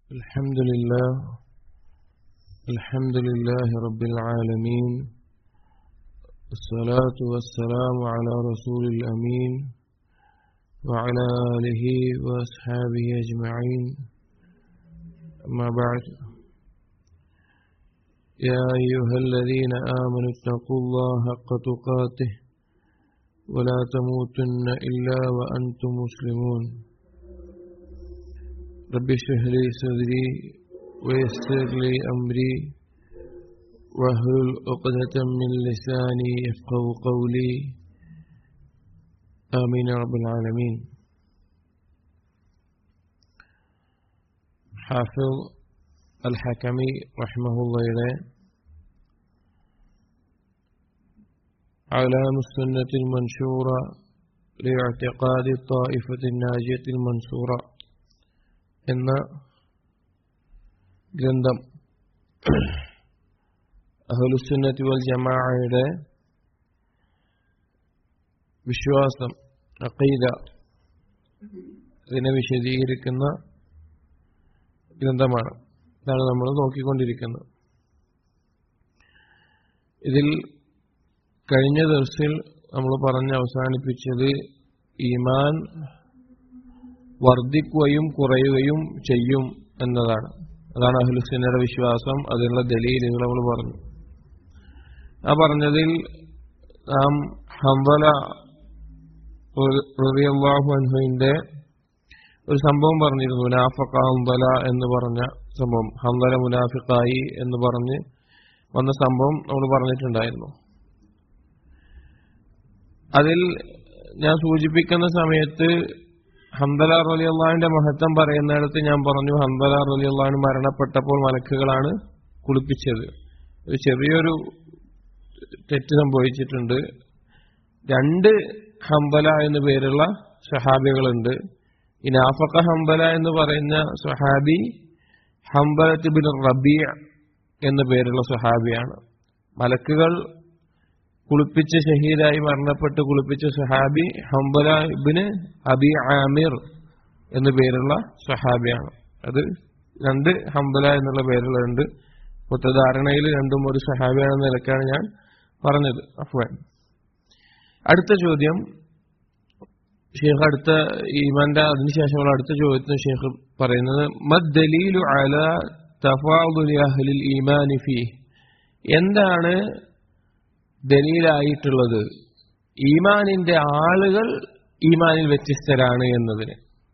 الحمد لله الحمد لله رب العالمين الصلاة والسلام على رسول الأمين وعلى آله وأصحابه أجمعين أما بعد يا أيها الذين آمنوا اتقوا الله حق تقاته ولا تموتن إلا وأنتم مسلمون رب اشرح لي صدري ويسر لي أمري واحلل عقدة من لساني يفقه قولي آمين يا رب العالمين حافظ الحكمي رحمه الله إليه علام السنة المنشورة لاعتقاد الطائفة الناجية المنصورة എന്ന ഗ്രന്ഥം അഹലുസുന്നത്തി വൽ ജമാഅയുടെ വിശ്വാസം അഖീദ ഇതിനെ വിശദീകരിക്കുന്ന ഗ്രന്ഥമാണ് ഇതാണ് നമ്മൾ നോക്കിക്കൊണ്ടിരിക്കുന്നത് ഇതിൽ കഴിഞ്ഞ ദിവസത്തിൽ നമ്മൾ പറഞ്ഞ് അവസാനിപ്പിച്ചത് ഈമാൻ വർദ്ധിക്കുകയും കുറയുകയും ചെയ്യും എന്നതാണ് അതാണ് അഹ്ലുസിനയുടെ വിശ്വാസം അതിനുള്ള ദലീലുകൾ നമ്മൾ പറഞ്ഞു ആ പറഞ്ഞതിൽ നാം ഹംബല റബിയാഹു അൻഹുവിന്റെ ഒരു സംഭവം പറഞ്ഞിരുന്നു മുനാഫക്ക ഹംബല എന്ന് പറഞ്ഞ സംഭവം ഹംബല മുനാഫിക്കായി എന്ന് പറഞ്ഞ് വന്ന സംഭവം നമ്മൾ പറഞ്ഞിട്ടുണ്ടായിരുന്നു അതിൽ ഞാൻ സൂചിപ്പിക്കുന്ന സമയത്ത് ഹംദല റലി അള്ളാഹിന്റെ മഹത്വം പറയുന്നിടത്ത് ഞാൻ പറഞ്ഞു ഹംദല റലി അള്ളാഹിന് മരണപ്പെട്ടപ്പോൾ മലക്കുകളാണ് കുളിപ്പിച്ചത് ഒരു ചെറിയൊരു തെറ്റ് സംഭവിച്ചിട്ടുണ്ട് രണ്ട് ഹംബല എന്നു പേരുള്ള സഹാബികളുണ്ട് ഈ നാഫക്ക ഹംബല എന്ന് പറയുന്ന സഹാബി ഹംബലത്ത് ബിൻ റബിയ എന്ന പേരുള്ള സഹാബിയാണ് മലക്കുകൾ കുളിപ്പിച്ച ഷഹീദായി മരണപ്പെട്ട് കുളിപ്പിച്ച സഹാബി ഹംബല ഇബിന് അബി ആമിർ എന്ന പേരുള്ള സഹാബിയാണ് അത് രണ്ട് ഹംബല എന്നുള്ള പേരുകളുണ്ട് പൊത്തധാരണയിൽ രണ്ടും ഒരു സഹാബിയാണെന്ന നിലക്കാണ് ഞാൻ പറഞ്ഞത് അഫ്വാൻ അടുത്ത ചോദ്യം ഷേഖ് അടുത്ത ഈമാന്റെ അതിനുശേഷമുള്ള അടുത്ത ചോദ്യത്തിന് ഷേഖ് പറയുന്നത് മദ്ദലീലു അല തഫാദുലി അഹ്ലിൽ ഈമാനി ഫീ എന്താണ് ദലീലായിട്ടുള്ളത് ഈമാനിന്റെ ആളുകൾ ഈമാനിൽ വ്യത്യസ്തരാണ് എന്നതിന്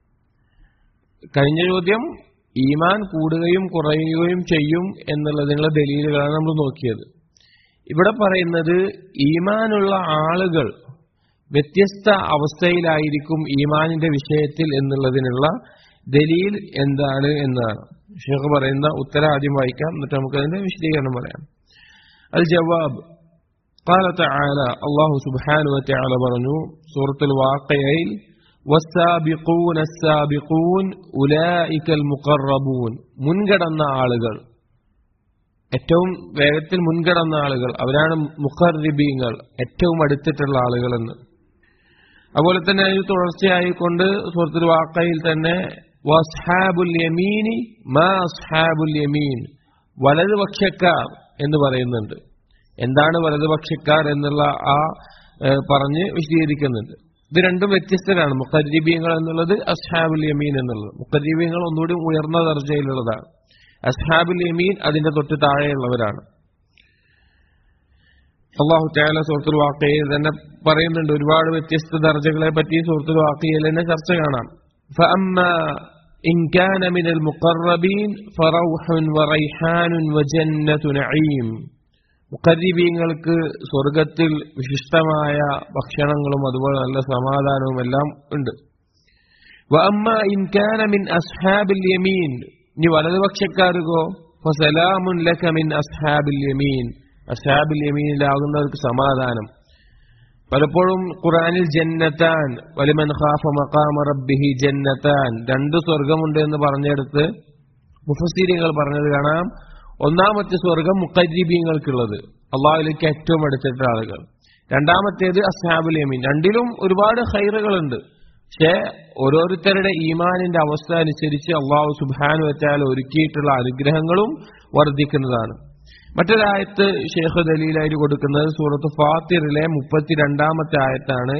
കഴിഞ്ഞ ചോദ്യം ഈമാൻ കൂടുകയും കുറയുകയും ചെയ്യും എന്നുള്ളതിനുള്ള ദലീലുകളാണ് നമ്മൾ നോക്കിയത് ഇവിടെ പറയുന്നത് ഈമാനുള്ള ആളുകൾ വ്യത്യസ്ത അവസ്ഥയിലായിരിക്കും ഈമാനിന്റെ വിഷയത്തിൽ എന്നുള്ളതിനുള്ള ദലീൽ എന്താണ് എന്നാണ് ഷേഖ് പറയുന്ന ഉത്തരം ആദ്യം വായിക്കാം എന്നിട്ട് നമുക്ക് അതിന്റെ വിശദീകരണം പറയാം അൽ ജവാബ് قال تعالى الله سبحانه وتعالى പറഞ്ഞു سورة الواقعയിൽ والسابقون السابقون أولئك المقربون മുൻകടന്ന ആളുകൾ ഏറ്റവും വേഗത്തിൽ മുൻകടന്ന ആളുകൾ അവരാണ് മുഖർബീങ്ങൾ ഏറ്റവും അടുത്തിട്ടുള്ള ആളുകൾ എന്ന് അതുപോലെ തന്നെ അതിന് തുടർച്ചയായിക്കൊണ്ട് സുഹൃത്തുൽ വാക്കയിൽ തന്നെ വസ്ഹാബുൽ യമീനി മാ അസ്ഹാബുൽ യമീൻ വലതുപക്ഷക്കാർ എന്ന് പറയുന്നുണ്ട് എന്താണ് വലതുപക്ഷക്കാർ എന്നുള്ള ആ പറഞ്ഞ് വിശദീകരിക്കുന്നുണ്ട് ഇത് രണ്ടും വ്യത്യസ്തരാണ് മുഖരീബീങ്ങൾ എന്നുള്ളത് അസ്ഹാബുൽ യമീൻ എന്നുള്ളത് മുഖരീബീങ്ങൾ ഒന്നുകൂടി ഉയർന്ന ദർജയിലുള്ളതാണ് അസ്ഹാബുൽ യമീൻ അതിന്റെ തൊട്ട് താഴെയുള്ളവരാണ് അള്ളാഹു താല സുഹൃത്തുൽ വാക്കയിൽ തന്നെ പറയുന്നുണ്ട് ഒരുപാട് വ്യത്യസ്ത ദർജകളെ പറ്റി സുഹൃത്തുൽ വാക്കയിൽ തന്നെ ചർച്ച കാണാം إن كان من المقربين فروح وريحان وجنة نعيم മുഖരീബീങ്ങൾക്ക് സ്വർഗത്തിൽ വിശിഷ്ടമായ ഭക്ഷണങ്ങളും അതുപോലെ നല്ല സമാധാനവും എല്ലാം ഉണ്ട് മിൻ അസ്ഹാബിൽ യമീൻ ഇനി വലതുപക്ഷക്കാർക്കോ ഫസലാമുൻ ലക മിൻ അസ്ഹാബിൽ യമീൻ അസ്ഹാബിൽ യമീനിലാകുന്നവർക്ക് സമാധാനം പലപ്പോഴും ഖുറാനിൽ ജന്നത്താൻ വലിമൻ ഖാഫ മഖാമ റബ്ബിഹി ജന്നത്താൻ രണ്ട് സ്വർഗമുണ്ട് എന്ന് പറഞ്ഞെടുത്ത് മുഫസീരിങ്ങൾ പറഞ്ഞത് കാണാം ഒന്നാമത്തെ സ്വർഗം മുക്കരീബീങ്ങൾക്കുള്ളത് അള്ളാഹുലേക്ക് ഏറ്റവും അടുത്തിട്ട ആളുകൾ രണ്ടാമത്തേത് അസ്ഹാബുൽ യമീൻ രണ്ടിലും ഒരുപാട് ഹൈറുകളുണ്ട് പക്ഷേ ഓരോരുത്തരുടെ ഈമാനിന്റെ അവസ്ഥ അനുസരിച്ച് അള്ളാഹു സുബാനു വെച്ചാൽ ഒരുക്കിയിട്ടുള്ള അനുഗ്രഹങ്ങളും വർദ്ധിക്കുന്നതാണ് മറ്റൊരായത്ത് ഷേഖ് ദലീലായിട്ട് കൊടുക്കുന്നത് സൂറത്ത് ഫാത്തിറിലെ മുപ്പത്തിരണ്ടാമത്തെ ആയത്താണ്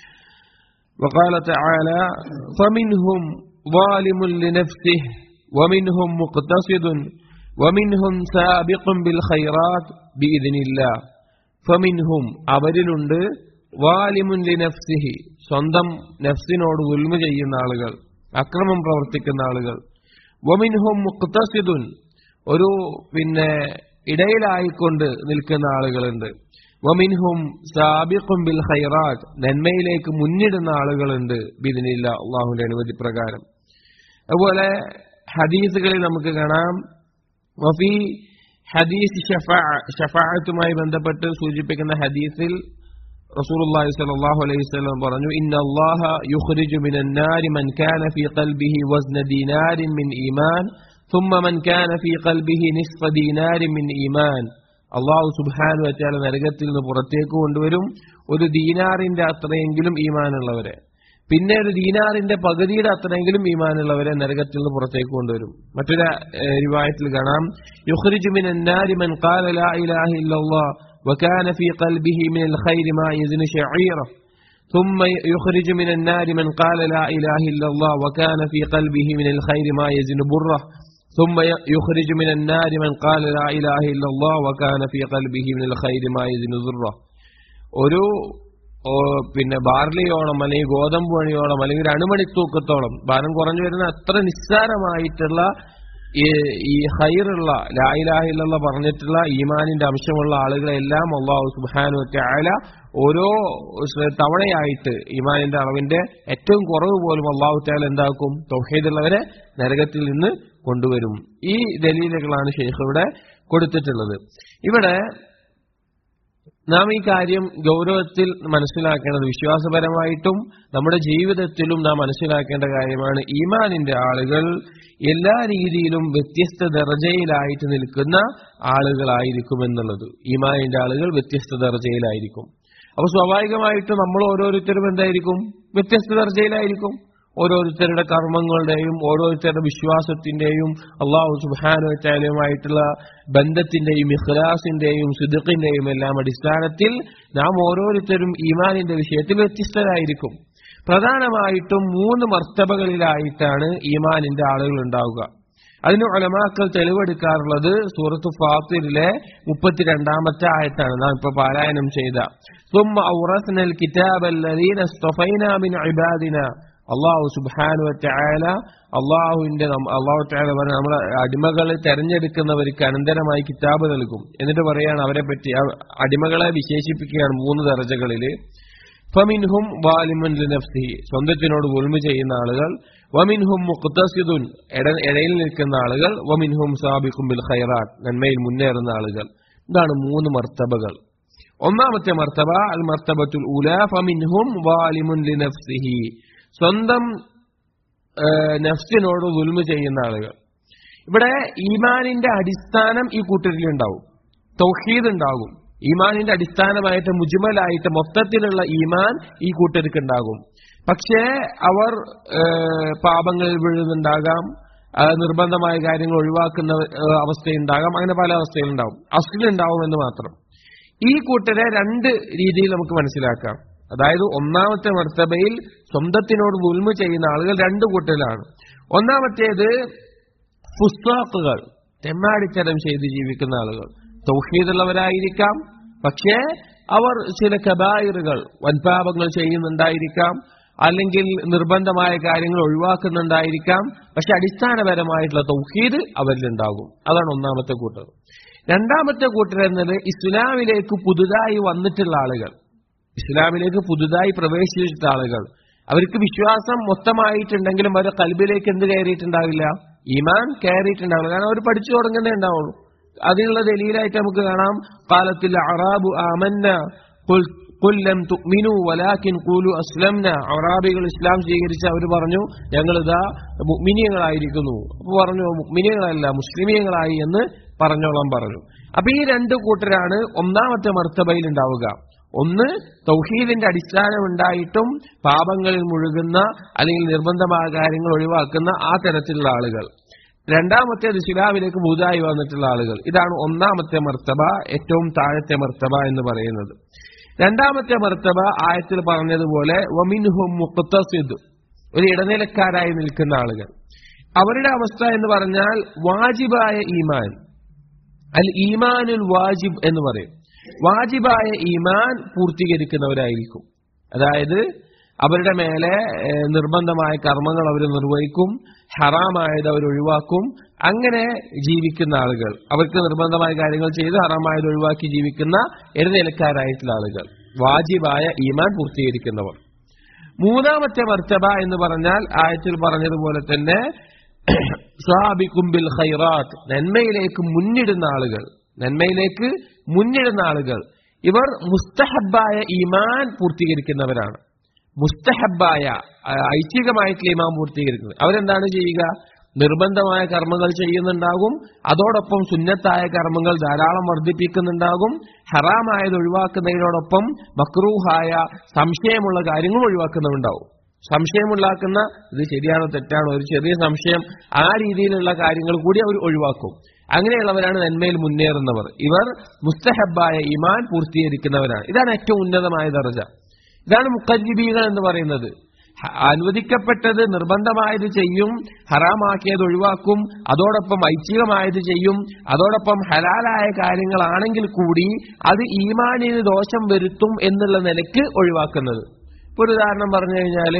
وقال تعالى فمنهم ظالم لنفسه ومنهم مقتصد ومنهم سابق بالخيرات بإذن الله فمنهم അവരിലുണ്ട് വാലിമുൻ ലിനഫ്സിഹി സ്വന്തം നഫ്സിനോട് ഉൽമ ചെയ്യുന്ന ആളുകൾ അക്രമം പ്രവർത്തിക്കുന്ന ആളുകൾ വമിൻഹും മുക്തസിദുൻ ഒരു പിന്നെ ഇടയിലായിക്കൊണ്ട് നിൽക്കുന്ന ആളുകളുണ്ട് വമിൻഹും സാബിഖും ബിൽ ഖൈറാത്ത് നന്മയിലേക്ക് മുന്നിടുന്ന ആളുകളുണ്ട് ബിദിനില്ല അള്ളാഹുവിന്റെ അനുമതി പ്രകാരം അതുപോലെ ഹദീസുകളിൽ നമുക്ക് കാണാം വഫി ഹദീസ് ഷഫാഅത്തുമായി ബന്ധപ്പെട്ട് സൂചിപ്പിക്കുന്ന ഹദീസിൽ റസൂലുള്ളാഹി സ്വല്ലല്ലാഹു അലൈഹി വസല്ലം പറഞ്ഞു ഇന്നല്ലാഹ യുഖ്രിജു മിനൻ നാരി മൻ കാന ഫീ ഖൽബിഹി വസ്ന ദീനാരിൻ മിൻ ഈമാൻ ثم من كان في قلبه نصف دينار من ഈമാൻ അള്ളാഹു സുബാനു വെച്ചാൽ നരകത്തിൽ നിന്ന് പുറത്തേക്ക് കൊണ്ടുവരും ഒരു ദീനാറിന്റെ അത്രയെങ്കിലും ഈമാനുള്ളവരെ പിന്നെ ഒരു ദീനാറിന്റെ പകുതിയുടെ അത്രയെങ്കിലും ഈമാനുള്ളവരെ നരകത്തിൽ നിന്ന് പുറത്തേക്ക് കൊണ്ടുവരും മറ്റൊരു രൂപായത്തിൽ കാണാം യുഖ്രിജു മിൻ النار من قال لا اله الا الله وكان في قلبه من الخير ما يزن شعيره ثم يخرج من النار من قال لا اله الا الله وكان في قلبه من الخير ما يزن بره ثم يخرج من النار من قال لا إله إلا الله وكان في قلبه من الخير ما يزن ذره ഒരു പിന്നെ ബാർലിയോളം അല്ലെങ്കിൽ ഗോതമ്പ് മണിയോളം അല്ലെങ്കിൽ ഒരു അണുമണിത്തൂക്കത്തോളം ഭാരം കുറഞ്ഞു വരുന്ന അത്ര നിസ്സാരമായിട്ടുള്ള ഈ ഹൈറുള്ള ലായിലാഹില്ല പറഞ്ഞിട്ടുള്ള ഈമാനിന്റെ അംശമുള്ള ആളുകളെല്ലാം അള്ളാഹു സുബാനു ആല ഓരോ തവണയായിട്ട് ഈമാനിന്റെ അളവിന്റെ ഏറ്റവും കുറവ് പോലും അള്ളാഹു താല എന്താക്കും തൗഹീദുള്ളവരെ നരകത്തിൽ നിന്ന് കൊണ്ടുവരും ഈ ദലീലുകളാണ് ഷെയ്ഖ് ഇവിടെ കൊടുത്തിട്ടുള്ളത് ഇവിടെ നാം ഈ കാര്യം ഗൗരവത്തിൽ മനസ്സിലാക്കേണ്ടത് വിശ്വാസപരമായിട്ടും നമ്മുടെ ജീവിതത്തിലും നാം മനസ്സിലാക്കേണ്ട കാര്യമാണ് ഈമാനിന്റെ ആളുകൾ എല്ലാ രീതിയിലും വ്യത്യസ്ത ദർജയിലായിട്ട് നിൽക്കുന്ന ആളുകളായിരിക്കും എന്നുള്ളത് ഈമാനിന്റെ ആളുകൾ വ്യത്യസ്ത ദർജയിലായിരിക്കും അപ്പൊ സ്വാഭാവികമായിട്ടും നമ്മൾ ഓരോരുത്തരും എന്തായിരിക്കും വ്യത്യസ്ത ദർജയിലായിരിക്കും ഓരോരുത്തരുടെ കർമ്മങ്ങളുടെയും ഓരോരുത്തരുടെ വിശ്വാസത്തിന്റെയും അള്ളാഹു സുബാനുമായിട്ടുള്ള ബന്ധത്തിന്റെയും ഇഖ്ലാസിന്റെയും സുദുഖിന്റെയും എല്ലാം അടിസ്ഥാനത്തിൽ നാം ഓരോരുത്തരും ഈമാനിന്റെ വിഷയത്തിൽ വ്യത്യസ്തരായിരിക്കും പ്രധാനമായിട്ടും മൂന്ന് മർത്തബകളിലായിട്ടാണ് ഈമാനിന്റെ ആളുകൾ ഉണ്ടാവുക അതിന് ഒലമാക്കൾ തെളിവെടുക്കാറുള്ളത് സൂറത്ത് ഫാത്തിറിലെ മുപ്പത്തിരണ്ടാമത്തെ ആയത്താണ് നാം ഇപ്പൊ പാരായണം ചെയ്ത ثم أورثنا الكتاب الذين اصطفينا من عبادنا അള്ളാഹു സുബാനു വറ്റായാല അള്ളാഹുവിന്റെ അള്ളാഹു താല പറഞ്ഞ നമ്മളെ അടിമകളെ തെരഞ്ഞെടുക്കുന്നവർക്ക് അനന്തരമായി കിതാബ് നൽകും എന്നിട്ട് പറയാണ് അവരെ പറ്റി അടിമകളെ വിശേഷിപ്പിക്കുകയാണ് മൂന്ന് ദർജകളില് ഫമിൻഹും വാലിമുൻ നഫ്സിഹി സ്വന്തത്തിനോട് ഉൽമ ചെയ്യുന്ന ആളുകൾ വമിൻഹും മുഖ്തസിദുൻ ഇടയിൽ നിൽക്കുന്ന ആളുകൾ വമിൻഹും സാബിഖും ബിൽ ഖൈറാത്ത് നന്മയിൽ മുന്നേറുന്ന ആളുകൾ ഇതാണ് മൂന്ന് മർത്തബകൾ ഒന്നാമത്തെ മർത്തബ അൽ മർത്തബത്തുൽ ഉല ഫമിൻഹും വാലിമുൻ ലിനഫ്സിഹി സ്വന്തം നഫ്സിനോട് ഉൽമ ചെയ്യുന്ന ആളുകൾ ഇവിടെ ഈമാനിന്റെ അടിസ്ഥാനം ഈ കൂട്ടരിലുണ്ടാവും തൗഹീദ് ഉണ്ടാകും ഈമാനിന്റെ അടിസ്ഥാനമായിട്ട് മുജ്മലായിട്ട് മൊത്തത്തിലുള്ള ഈമാൻ ഈ കൂട്ടർക്ക് ഉണ്ടാകും പക്ഷേ അവർ പാപങ്ങളിൽ വീഴുന്നുണ്ടാകാം നിർബന്ധമായ കാര്യങ്ങൾ ഒഴിവാക്കുന്ന അവസ്ഥയുണ്ടാകാം അങ്ങനെ പല അവസ്ഥയിലുണ്ടാവും അസ്ലുണ്ടാവും എന്ന് മാത്രം ഈ കൂട്ടരെ രണ്ട് രീതിയിൽ നമുക്ക് മനസ്സിലാക്കാം അതായത് ഒന്നാമത്തെ മർത്തബയിൽ സ്വന്തത്തിനോട് ഉൽമ ചെയ്യുന്ന ആളുകൾ രണ്ട് കൂട്ടരിലാണ് ഒന്നാമത്തേത് ഫുസ്താക്കുകൾ തെമ്മാടിത്തരം ചെയ്ത് ജീവിക്കുന്ന ആളുകൾ തൗഹീദുള്ളവരായിരിക്കാം പക്ഷേ അവർ ചില കബായിറുകൾ വൻപാപങ്ങൾ ചെയ്യുന്നുണ്ടായിരിക്കാം അല്ലെങ്കിൽ നിർബന്ധമായ കാര്യങ്ങൾ ഒഴിവാക്കുന്നുണ്ടായിരിക്കാം പക്ഷെ അടിസ്ഥാനപരമായിട്ടുള്ള തൗഹീദ് അവരിലുണ്ടാകും അതാണ് ഒന്നാമത്തെ കൂട്ടർ രണ്ടാമത്തെ കൂട്ടർ എന്നത് ഇസ്ലാമിലേക്ക് പുതുതായി വന്നിട്ടുള്ള ആളുകൾ ഇസ്ലാമിലേക്ക് പുതുതായി പ്രവേശിച്ചിട്ട ആളുകൾ അവർക്ക് വിശ്വാസം മൊത്തമായിട്ടുണ്ടെങ്കിലും അവരുടെ കൽബിലേക്ക് എന്ത് കയറിയിട്ടുണ്ടാവില്ല ഈമാൻ കയറിയിട്ടുണ്ടാവില്ല കാരണം അവർ പഠിച്ചു തുടങ്ങുന്നേ ഉണ്ടാവുള്ളൂ അതിനുള്ള ദലീലായിട്ട് നമുക്ക് കാണാം കാലത്തിൽ അറാബു ആമന്ന കൊല്ലം തുമിനു വലാക്കിൻ കൂലു അസ്ലംന അറാബികൾ ഇസ്ലാം സ്വീകരിച്ച അവർ പറഞ്ഞു ഞങ്ങളിതാ മുഗ്മിനിയങ്ങളായിരിക്കുന്നു അപ്പൊ പറഞ്ഞു മുഗ്മിനിയങ്ങളല്ല മുസ്ലിമീയങ്ങളായി എന്ന് പറഞ്ഞോളാം പറഞ്ഞു അപ്പൊ ഈ രണ്ട് കൂട്ടരാണ് ഒന്നാമത്തെ മർത്തബയിൽ ഉണ്ടാവുക ഒന്ന് തൗഹീദിന്റെ അടിസ്ഥാനം ഉണ്ടായിട്ടും പാപങ്ങളിൽ മുഴുകുന്ന അല്ലെങ്കിൽ നിർബന്ധമായ കാര്യങ്ങൾ ഒഴിവാക്കുന്ന ആ തരത്തിലുള്ള ആളുകൾ രണ്ടാമത്തേത് ഇസ്ലാമിലേക്ക് പുതുതായി വന്നിട്ടുള്ള ആളുകൾ ഇതാണ് ഒന്നാമത്തെ മർത്തബ ഏറ്റവും താഴത്തെ മർത്തബ എന്ന് പറയുന്നത് രണ്ടാമത്തെ മർത്തബ ആയത്തിൽ പറഞ്ഞതുപോലെ വമിൻഹും മുഖത്തസിദ് ഒരു ഇടനിലക്കാരായി നിൽക്കുന്ന ആളുകൾ അവരുടെ അവസ്ഥ എന്ന് പറഞ്ഞാൽ വാജിബായ ഈമാൻ അൽ ഈമാനുൽ വാജിബ് എന്ന് പറയും വാജിബായ ഈമാൻ പൂർത്തീകരിക്കുന്നവരായിരിക്കും അതായത് അവരുടെ മേലെ ഏഹ്, നിർബന്ധമായ കർമ്മങ്ങൾ അവർ നിർവഹിക്കും ഹറാമായത് അവർ ഒഴിവാക്കും അങ്ങനെ ജീവിക്കുന്ന ആളുകൾ അവർക്ക് നിർബന്ധമായ കാര്യങ്ങൾ ചെയ്ത് ഹറാമായത് ഒഴിവാക്കി ജീവിക്കുന്ന ഇടനിലക്കാരായിട്ടുള്ള ആളുകൾ വാജിബായ ഈമാൻ പൂർത്തീകരിക്കുന്നവർ മൂന്നാമത്തെ മർത്തബ എന്ന് പറഞ്ഞാൽ ആയത്തിൽ പറഞ്ഞതുപോലെ തന്നെ സ്വാബിക്കും ബിൽ ഖൈറാത്ത് നന്മയിലേക്ക് മുന്നിടുന്ന ആളുകൾ നന്മയിലേക്ക് മുന്നിടുന്ന ആളുകൾ ഇവർ മുസ്തഹബായ ഈമാൻ പൂർത്തീകരിക്കുന്നവരാണ് മുസ്തഹബായ ആ, ഐച്ഛികമായിട്ടുള്ള ഈമാൻ പൂർത്തീകരിക്കുന്നത് അവരെന്താണ് ചെയ്യുക നിർബന്ധമായ കർമ്മങ്ങൾ ചെയ്യുന്നുണ്ടാകും അതോടൊപ്പം സുന്നത്തായ കർമ്മങ്ങൾ ധാരാളം വർദ്ധിപ്പിക്കുന്നുണ്ടാകും ഹറാമായത് ഒഴിവാക്കുന്നതിനോടൊപ്പം മക്രൂഹായ സംശയമുള്ള കാര്യങ്ങൾ ഒഴിവാക്കുന്നുണ്ടാവും സംശയമുണ്ടാക്കുന്ന ഇത് ശരിയാണോ തെറ്റാണോ ഒരു ചെറിയ സംശയം ആ രീതിയിലുള്ള കാര്യങ്ങൾ കൂടി അവർ ഒഴിവാക്കും അങ്ങനെയുള്ളവരാണ് നന്മയിൽ മുന്നേറുന്നവർ ഇവർ മുസ്തഹബായ ഇമാൻ പൂർത്തീകരിക്കുന്നവരാണ് ഇതാണ് ഏറ്റവും ഉന്നതമായ ദർജ ഇതാണ് മുക്കജിബീകൾ എന്ന് പറയുന്നത് ഹ- അനുവദിക്കപ്പെട്ടത് നിർബന്ധമായത് ചെയ്യും ഹറാമാക്കിയത് ഒഴിവാക്കും അതോടൊപ്പം ഐച്ഛികമായത് ചെയ്യും അതോടൊപ്പം ഹലാലായ കാര്യങ്ങളാണെങ്കിൽ കൂടി അത് ഈമാനിന് ദോഷം വരുത്തും എന്നുള്ള നിലക്ക് ഒഴിവാക്കുന്നത് ഇപ്പൊ ഒരു ഉദാഹരണം പറഞ്ഞു കഴിഞ്ഞാല്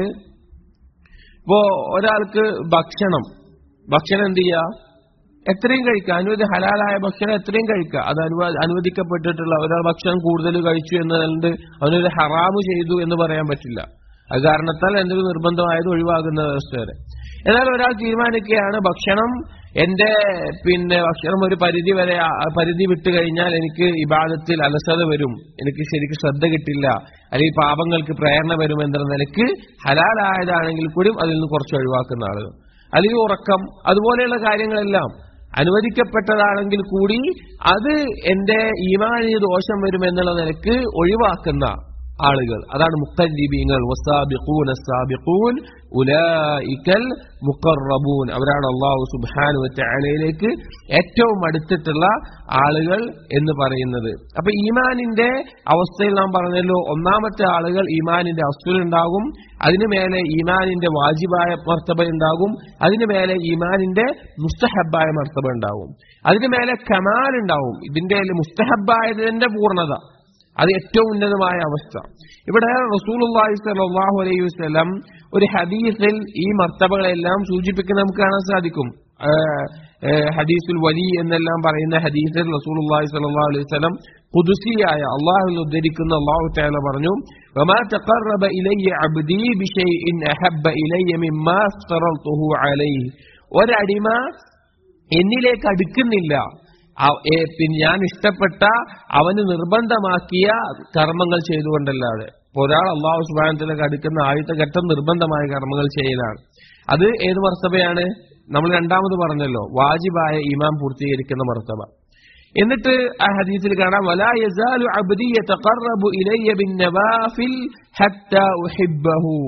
ഇപ്പോ ഒരാൾക്ക് ഭക്ഷണം ഭക്ഷണം എന്ത് ചെയ്യുക എത്രയും കഴിക്കുക അനുവദി ഹലാലായ ഭക്ഷണം എത്രയും കഴിക്കുക അത് അനുവ അനുവദിക്കപ്പെട്ടിട്ടുള്ള ഒരാൾ ഭക്ഷണം കൂടുതൽ കഴിച്ചു എന്നതുകൊണ്ട് അവനൊരു ഹറാമു ചെയ്തു എന്ന് പറയാൻ പറ്റില്ല അത് കാരണത്താൽ എന്തെങ്കിലും നിർബന്ധമായത് ഒഴിവാകുന്ന വ്യവസ്ഥ വരെ എന്നാൽ ഒരാൾ തീരുമാനിക്കുകയാണ് ഭക്ഷണം എന്റെ പിന്നെ ഭക്ഷണം ഒരു പരിധി വരെ ആ പരിധി വിട്ടു കഴിഞ്ഞാൽ എനിക്ക് ഇബാദത്തിൽ അലസത വരും എനിക്ക് ശരിക്കും ശ്രദ്ധ കിട്ടില്ല അല്ലെങ്കിൽ പാപങ്ങൾക്ക് പ്രേരണ വരും എന്ന നിലക്ക് ഹലാലായതാണെങ്കിൽ കൂടിയും അതിൽ നിന്ന് കുറച്ച് ഒഴിവാക്കുന്ന ആളുകൾ അല്ലെങ്കിൽ ഉറക്കം അതുപോലെയുള്ള കാര്യങ്ങളെല്ലാം അനുവദിക്കപ്പെട്ടതാണെങ്കിൽ കൂടി അത് എന്റെ ഈമാനിന് ദോഷം വരുമെന്നുള്ള നിലക്ക് ഒഴിവാക്കുന്ന ആളുകൾ അതാണ് മുഖദ്ദീബീങ്ങൾ വസാബിഖൂൻ അസ്സാബിഖൂൻ ഉലൈക്കൽ മുഖറബൂൻ അവരാണ് അള്ളാഹു സുബ്ഹാനു വതആലയിലേക്ക് ഏറ്റവും അടുത്തിട്ടുള്ള ആളുകൾ എന്ന് പറയുന്നത് അപ്പൊ ഈമാനിന്റെ അവസ്ഥയിൽ നാം പറഞ്ഞല്ലോ ഒന്നാമത്തെ ആളുകൾ ഈമാനിന്റെ അസ്തുലുണ്ടാകും അതിനു മേലെ ഈമാനിന്റെ വാജിബായ മർത്തബ ഉണ്ടാകും അതിനു മേലെ ഈമാനിന്റെ മുസ്തഹബായ മർത്തബ ഉണ്ടാകും അതിനു മേലെ കമാൽ ഉണ്ടാവും ഇതിന്റെ മുസ്തഹബായതിന്റെ പൂർണ്ണത അത് ഏറ്റവും ഉന്നതമായ അവസ്ഥ ഇവിടെ റസൂലുള്ളാഹി സ്വല്ലല്ലാഹു അലൈഹി വസല്ലം ഒരു ഹദീസിൽ ഈ മർത്തബകളെല്ലാം സൂചിപ്പിക്കുന്ന നമുക്ക് കാണാൻ സാധിക്കും ആ, ആ, ഹദീസുൽ വലി എന്നെല്ലാം പറയുന്ന ഹദീസിൽ റസൂലുള്ളാഹി സ്വല്ലല്ലാഹു അലൈഹി വസല്ലം ഖുദ്സിയായ അള്ളാഹുവിൽ ഉദ്ധരിക്കുന്ന അള്ളാഹു തആല പറഞ്ഞു വമാ തഖറബ ഇലയ്യ അബ്ദി ബിശൈഇൻ അഹബ്ബ ഇലയ്യ മിമ്മാ അഫ്തറതുഹു അലൈഹി ഒരടിമ എന്നിലേക്ക് അടുക്കുന്നില്ല ആ- ഏ, പിന്നെ ഞാൻ ഇഷ്ടപ്പെട്ട അവന് നിർബന്ധമാക്കിയ കർമ്മങ്ങൾ ചെയ്തുകൊണ്ടല്ലാതെ ഇപ്പൊ ഒരാൾ അള്ളാഹു സുബാനത്തിലേക്ക് അടുക്കുന്ന ആദ്യത്തെ ഘട്ടം നിർബന്ധമായ കർമ്മങ്ങൾ ചെയ്യലാണ് അത് ഏത് മർത്തബയാണ് നമ്മൾ രണ്ടാമത് പറഞ്ഞല്ലോ വാജിബായ ഇമാം പൂർത്തീകരിക്കുന്ന മർത്തബ എന്നിട്ട് ആ ഹദീസിൽ കാണാം വലാ യസാലു അബ്ദി യതഖറബു ഇലയ്യ ബിന്നവാഫിൽ ഹത്താ ഉഹിബ്ബഹു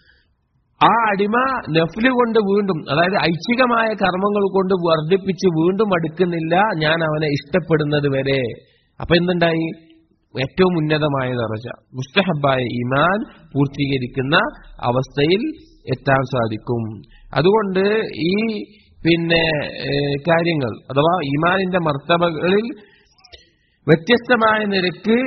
ആ അടിമ നഫ്ല് കൊണ്ട് വീണ്ടും അതായത് ഐച്ഛികമായ കർമ്മങ്ങൾ കൊണ്ട് വർദ്ധിപ്പിച്ച് വീണ്ടും അടുക്കുന്നില്ല ഞാൻ അവനെ ഇഷ്ടപ്പെടുന്നത് വരെ അപ്പൊ എന്തുണ്ടായി ഏറ്റവും ഉന്നതമായ ദർജ മുസ്തഹബായ ഈമാൻ പൂർത്തീകരിക്കുന്ന അവസ്ഥയിൽ എത്താൻ സാധിക്കും അതുകൊണ്ട് ഈ പിന്നെ ഏഹ്, കാര്യങ്ങൾ അഥവാ ഈമാനിന്റെ മർത്തബകളിൽ വ്യത്യസ്തമായ നിരക്ക്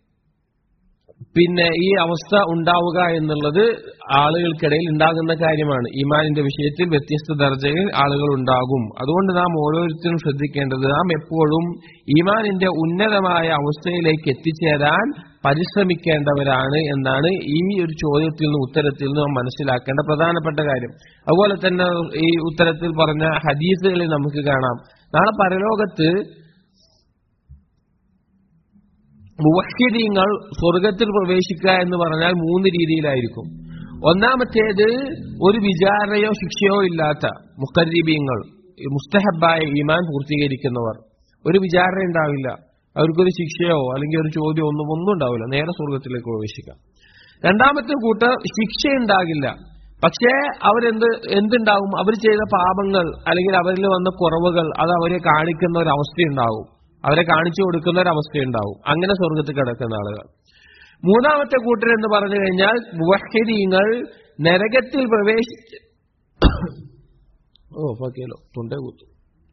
പിന്നെ ഈ അവസ്ഥ ഉണ്ടാവുക എന്നുള്ളത് ആളുകൾക്കിടയിൽ ഉണ്ടാകുന്ന കാര്യമാണ് ഈമാനിന്റെ വിഷയത്തിൽ വ്യത്യസ്ത ദർജയിൽ ആളുകൾ ഉണ്ടാകും അതുകൊണ്ട് നാം ഓരോരുത്തരും ശ്രദ്ധിക്കേണ്ടത് നാം എപ്പോഴും ഈമാനിന്റെ ഉന്നതമായ അവസ്ഥയിലേക്ക് എത്തിച്ചേരാൻ പരിശ്രമിക്കേണ്ടവരാണ് എന്നാണ് ഈ ഒരു ചോദ്യത്തിൽ നിന്ന് ഉത്തരത്തിൽ നിന്ന് നാം മനസ്സിലാക്കേണ്ട പ്രധാനപ്പെട്ട കാര്യം അതുപോലെ തന്നെ ഈ ഉത്തരത്തിൽ പറഞ്ഞ ഹദീസുകളിൽ നമുക്ക് കാണാം നാളെ പരലോകത്ത് മുവഹിദീങ്ങൾ സ്വർഗത്തിൽ പ്രവേശിക്കുക എന്ന് പറഞ്ഞാൽ മൂന്ന് രീതിയിലായിരിക്കും ഒന്നാമത്തേത് ഒരു വിചാരണയോ ശിക്ഷയോ ഇല്ലാത്ത മുക്കരീബീങ്ങൾ മുസ്തഹബായ ഈമാൻ പൂർത്തീകരിക്കുന്നവർ ഒരു വിചാരണ ഉണ്ടാവില്ല അവർക്കൊരു ശിക്ഷയോ അല്ലെങ്കിൽ ഒരു ചോദ്യമോ ഒന്നും ഒന്നും ഉണ്ടാവില്ല നേരെ സ്വർഗത്തിലേക്ക് പ്രവേശിക്കാം രണ്ടാമത്തെ കൂട്ടർ ശിക്ഷ ഉണ്ടാകില്ല പക്ഷേ അവരെന്ത് എന്തുണ്ടാവും അവർ ചെയ്ത പാപങ്ങൾ അല്ലെങ്കിൽ അവരിൽ വന്ന കുറവുകൾ അത് അവരെ കാണിക്കുന്ന ഒരു അവസ്ഥയുണ്ടാവും അവരെ കാണിച്ചു കൊടുക്കുന്ന ഒരു അവസ്ഥയുണ്ടാവും അങ്ങനെ സ്വർഗത്തിൽ കിടക്കുന്ന ആളുകൾ മൂന്നാമത്തെ കൂട്ടർ എന്ന് പറഞ്ഞു കഴിഞ്ഞാൽ മുവഹിദീങ്ങൾ നരകത്തിൽ പ്രവേശിച്ച് ഓ ഫക്കീലോ തൊണ്ടേ കുത്തു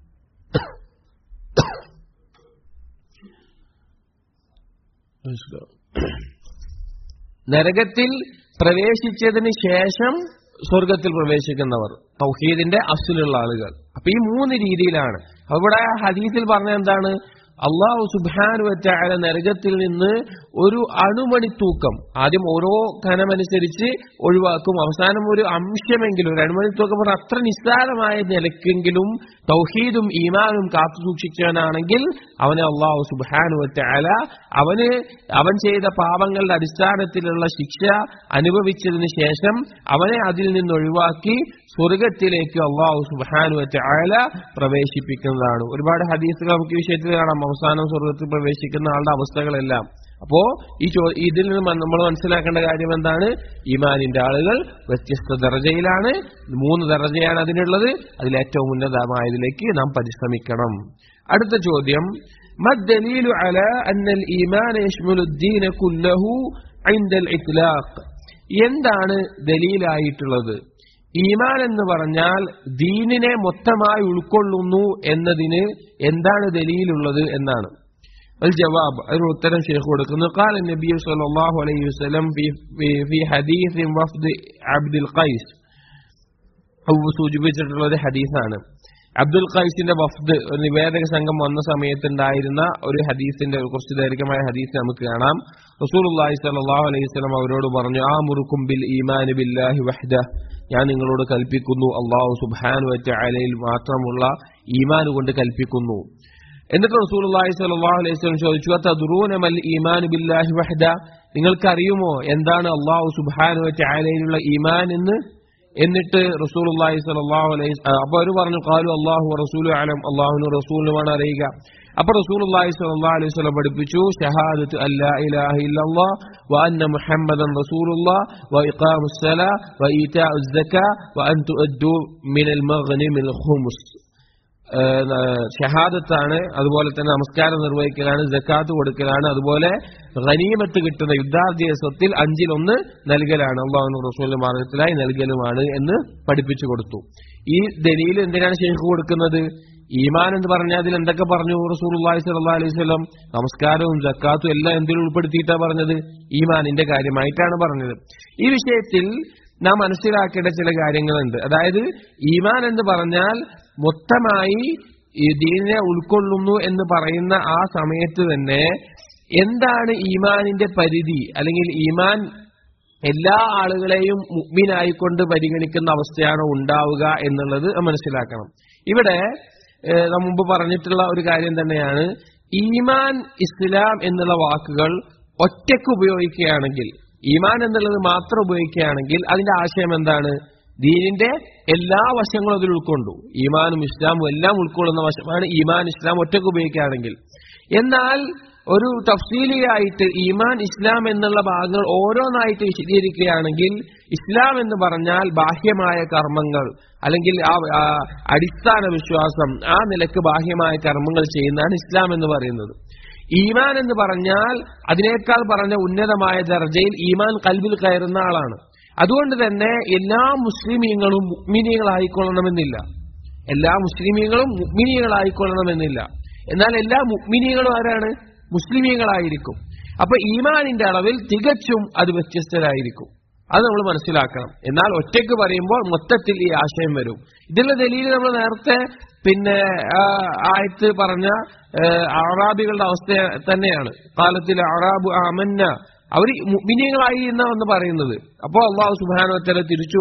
നരകത്തിൽ പ്രവേശിച്ചതിന് ശേഷം സ്വർഗത്തിൽ പ്രവേശിക്കുന്നവർ തൗഹീദിന്റെ അസിലുള്ള ആളുകൾ അപ്പൊ ഈ മൂന്ന് രീതിയിലാണ് അപ്പൊ ഇവിടെ ഹദീസിൽ പറഞ്ഞ എന്താണ് അള്ളാഹു സുബാനു വറ്റായ നരകത്തിൽ നിന്ന് ഒരു അണുമണി തൂക്കം ആദ്യം ഓരോ ഘനമനുസരിച്ച് ഒഴിവാക്കും അവസാനം ഒരു അംശമെങ്കിലും ഒരു അണുമണി തൂക്കം പറഞ്ഞാൽ അത്ര നിസ്സാരമായ നിലക്കെങ്കിലും തൗഹീദും ഈമാനും കാത്തു സൂക്ഷിച്ചവനാണെങ്കിൽ അവനെ അള്ളാഹു സുബാനു വറ്റായ അവന് അവൻ ചെയ്ത പാപങ്ങളുടെ അടിസ്ഥാനത്തിലുള്ള ശിക്ഷ അനുഭവിച്ചതിന് ശേഷം അവനെ അതിൽ നിന്ന് ഒഴിവാക്കി സ്വർഗത്തിലേക്ക് അള്ളാഹു സുബാനു വറ്റായ പ്രവേശിപ്പിക്കുന്നതാണ് ഒരുപാട് ഹദീസുകൾ നമുക്ക് ഈ വിഷയത്തിൽ കാണാം അവസാനം സ്വർഗത്തിൽ പ്രവേശിക്കുന്ന ആളുടെ അവസ്ഥകളെല്ലാം അപ്പോ ഈ ചോ ഇതിൽ നിന്ന് നമ്മൾ മനസ്സിലാക്കേണ്ട കാര്യം എന്താണ് ഈമാനിന്റെ ആളുകൾ വ്യത്യസ്ത ദർജയിലാണ് മൂന്ന് ദർജയാണ് അതിനുള്ളത് അതിൽ ഏറ്റവും ഉന്നതമായതിലേക്ക് നാം പരിശ്രമിക്കണം അടുത്ത ചോദ്യം مالدليل على أن الإيمان يشمل الدين كله عند الإطلاق എന്താണ് ദലീലായിട്ടുള്ളത് ഈമാൻ എന്ന് പറഞ്ഞാൽ ദീനിനെ മൊത്തമായി ഉൾക്കൊള്ളുന്നു എന്നതിന് എന്താണ് ദലീലുള്ളത് എന്നാണ് الجواب അതിന് ഉത്തരം ഷെയ്ഖ് കൊടുക്കുന്നു قال النبي صلى الله عليه وسلم في في, في حديث وفد عبد القيس അബു സൂചിപ്പിച്ചിട്ടുള്ള ഒരു ഹദീസാണ് അബ്ദുൽ ഖൈസിന്റെ വഫ്ദ് ഒരു നിവേദക സംഘം വന്ന സമയത്ത് ഉണ്ടായിരുന്ന ഒരു ഹദീസിന്റെ കുറച്ച് ദൈർഘ്യമായ ഹദീസ് നമുക്ക് കാണാം റസൂലുള്ളാഹി സ്വല്ലല്ലാഹു അലൈഹി വസല്ലം അവരോട് പറഞ്ഞു ആ മുറുക്കും ബിൽ ഈമാൻ ബില്ലാഹി വഹ്ദ ഞാൻ നിങ്ങളോട് കൽപ്പിക്കുന്നു അള്ളാഹു സുബ്ഹാനഹു വതആലയിൽ മാത്രമുള്ള ഈമാൻ കൊണ്ട് കൽപ്പിക്കുന്നു എന്നിട്ട് റസൂലുള്ളാഹി സ്വല്ലല്ലാഹു അലൈഹി വസല്ലം ചോദിച്ചു അതദ്റൂന മൽ ഈമാൻ ബില്ലാഹി വഹ്ദ നിങ്ങൾക്കറിയുമോ എന്താണ് അള്ളാഹു സുബ്ഹാനഹു വതആലയിലുള്ള ഈമാൻ എന്ന് എന്നിട്ട് റസൂലുള്ളാഹി സ്വല്ലല്ലാഹു അലൈഹി അപ്പൊ അവർ പറഞ്ഞു ഖാലു അല്ലാഹു റസൂലു അലം അല്ലാഹുവിനും റസൂലിനുമാണ് അറിയുക അപ്പൊ റസൂലുള്ളാഹി സ്വല്ലല്ലാഹു അലൈഹി വസല്ലം പഠിപ്പിച്ചു ഷഹാദത്ത് അല്ലാ ഇലാഹ ഇല്ലല്ലാഹ് വ അന്ന മുഹമ്മദൻ റസൂലുള്ളാഹ് വ ഇഖാമുസ് സലാ വ ഈതാഉസ് സക്കാ വ അൻ തുഅദ്ദു മിനൽ മഗ്നിമിൽ ഖുമുസ് ഷഹാദത്താണ് അതുപോലെ തന്നെ നമസ്കാരം നിർവഹിക്കലാണ് ജക്കാത്ത് കൊടുക്കലാണ് അതുപോലെ ഖനീമത്ത് കിട്ടുന്ന യുദ്ധാർജിയ സ്വത്തിൽ അഞ്ചിലൊന്ന് നൽകലാണ് അള്ളാഹു റസൂലിന്റെ മാർഗത്തിലായി നൽകലുമാണ് എന്ന് പഠിപ്പിച്ചു കൊടുത്തു ഈ ദലീൽ എന്തിനാണ് ഷെയ്ഖ് കൊടുക്കുന്നത് ഈമാൻ എന്ന് പറഞ്ഞാൽ അതിൽ എന്തൊക്കെ പറഞ്ഞു റസൂലുള്ളാഹി സ്വല്ലല്ലാഹു അലൈഹി വസല്ലം നമസ്കാരവും ജക്കാത്തും എല്ലാം എന്തിൽ ഉൾപ്പെടുത്തിയിട്ടാണ് പറഞ്ഞത് ഈമാനിന്റെ കാര്യമായിട്ടാണ് പറഞ്ഞത് ഈ വിഷയത്തിൽ നാം മനസ്സിലാക്കേണ്ട ചില കാര്യങ്ങളുണ്ട് അതായത് ഈമാൻ എന്ന് പറഞ്ഞാൽ മൊത്തമായി ഈ ദീനിനെ ഉൾക്കൊള്ളുന്നു എന്ന് പറയുന്ന ആ സമയത്ത് തന്നെ എന്താണ് ഈമാനിന്റെ പരിധി അല്ലെങ്കിൽ ഈമാൻ എല്ലാ ആളുകളെയും മുഗ്മിനായിക്കൊണ്ട് പരിഗണിക്കുന്ന അവസ്ഥയാണ് ഉണ്ടാവുക എന്നുള്ളത് മനസ്സിലാക്കണം ഇവിടെ നാം മുമ്പ് പറഞ്ഞിട്ടുള്ള ഒരു കാര്യം തന്നെയാണ് ഈമാൻ ഇസ്ലാം എന്നുള്ള വാക്കുകൾ ഒറ്റയ്ക്ക് ഉപയോഗിക്കുകയാണെങ്കിൽ ഈമാൻ എന്നുള്ളത് മാത്രം ഉപയോഗിക്കുകയാണെങ്കിൽ അതിന്റെ ആശയം എന്താണ് ദീനിന്റെ എല്ലാ വശങ്ങളും അതിൽ ഉൾക്കൊണ്ടു ഈമാനും ഇസ്ലാമും എല്ലാം ഉൾക്കൊള്ളുന്ന വശമാണ് ഈമാൻ ഇസ്ലാം ഒറ്റയ്ക്ക് ഉപയോഗിക്കുകയാണെങ്കിൽ എന്നാൽ ഒരു തഫ്സീലിയായിട്ട് ഈമാൻ ഇസ്ലാം എന്നുള്ള ഭാഗങ്ങൾ ഓരോന്നായിട്ട് വിശദീകരിക്കുകയാണെങ്കിൽ ഇസ്ലാം എന്ന് പറഞ്ഞാൽ ബാഹ്യമായ കർമ്മങ്ങൾ അല്ലെങ്കിൽ ആ അടിസ്ഥാന വിശ്വാസം ആ നിലക്ക് ബാഹ്യമായ കർമ്മങ്ങൾ ചെയ്യുന്നതാണ് ഇസ്ലാം എന്ന് പറയുന്നത് ഈമാൻ എന്ന് പറഞ്ഞാൽ അതിനേക്കാൾ പറഞ്ഞ ഉന്നതമായ ദർജയിൽ ഈമാൻ കൽബിൽ കയറുന്ന ആളാണ് അതുകൊണ്ട് തന്നെ എല്ലാ മുസ്ലിമീങ്ങളും മുഗ്മിനികളായിക്കൊള്ളണമെന്നില്ല എല്ലാ മുസ്ലിമീങ്ങളും മുഗ്മിനികളായിക്കൊള്ളണമെന്നില്ല എന്നാൽ എല്ലാ മുഗ്മിനികളും ആരാണ് മുസ്ലിമീങ്ങളായിരിക്കും അപ്പൊ ഈമാനിന്റെ അളവിൽ തികച്ചും അത് വ്യത്യസ്തരായിരിക്കും അത് നമ്മൾ മനസ്സിലാക്കണം എന്നാൽ ഒറ്റയ്ക്ക് പറയുമ്പോൾ മൊത്തത്തിൽ ഈ ആശയം വരും ഇതിന്റെ ദലീൽ നമ്മൾ നേരത്തെ പിന്നെ ആയത്ത് പറഞ്ഞ അറാബികളുടെ അവസ്ഥ തന്നെയാണ് കാലത്തിൽ അറാബു അമന്ന അവർ മുഗ്മിനികളായി എന്നാണ് പറയുന്നത് അപ്പോൾ അള്ളാഹു സുബാനോത്തര തിരിച്ചു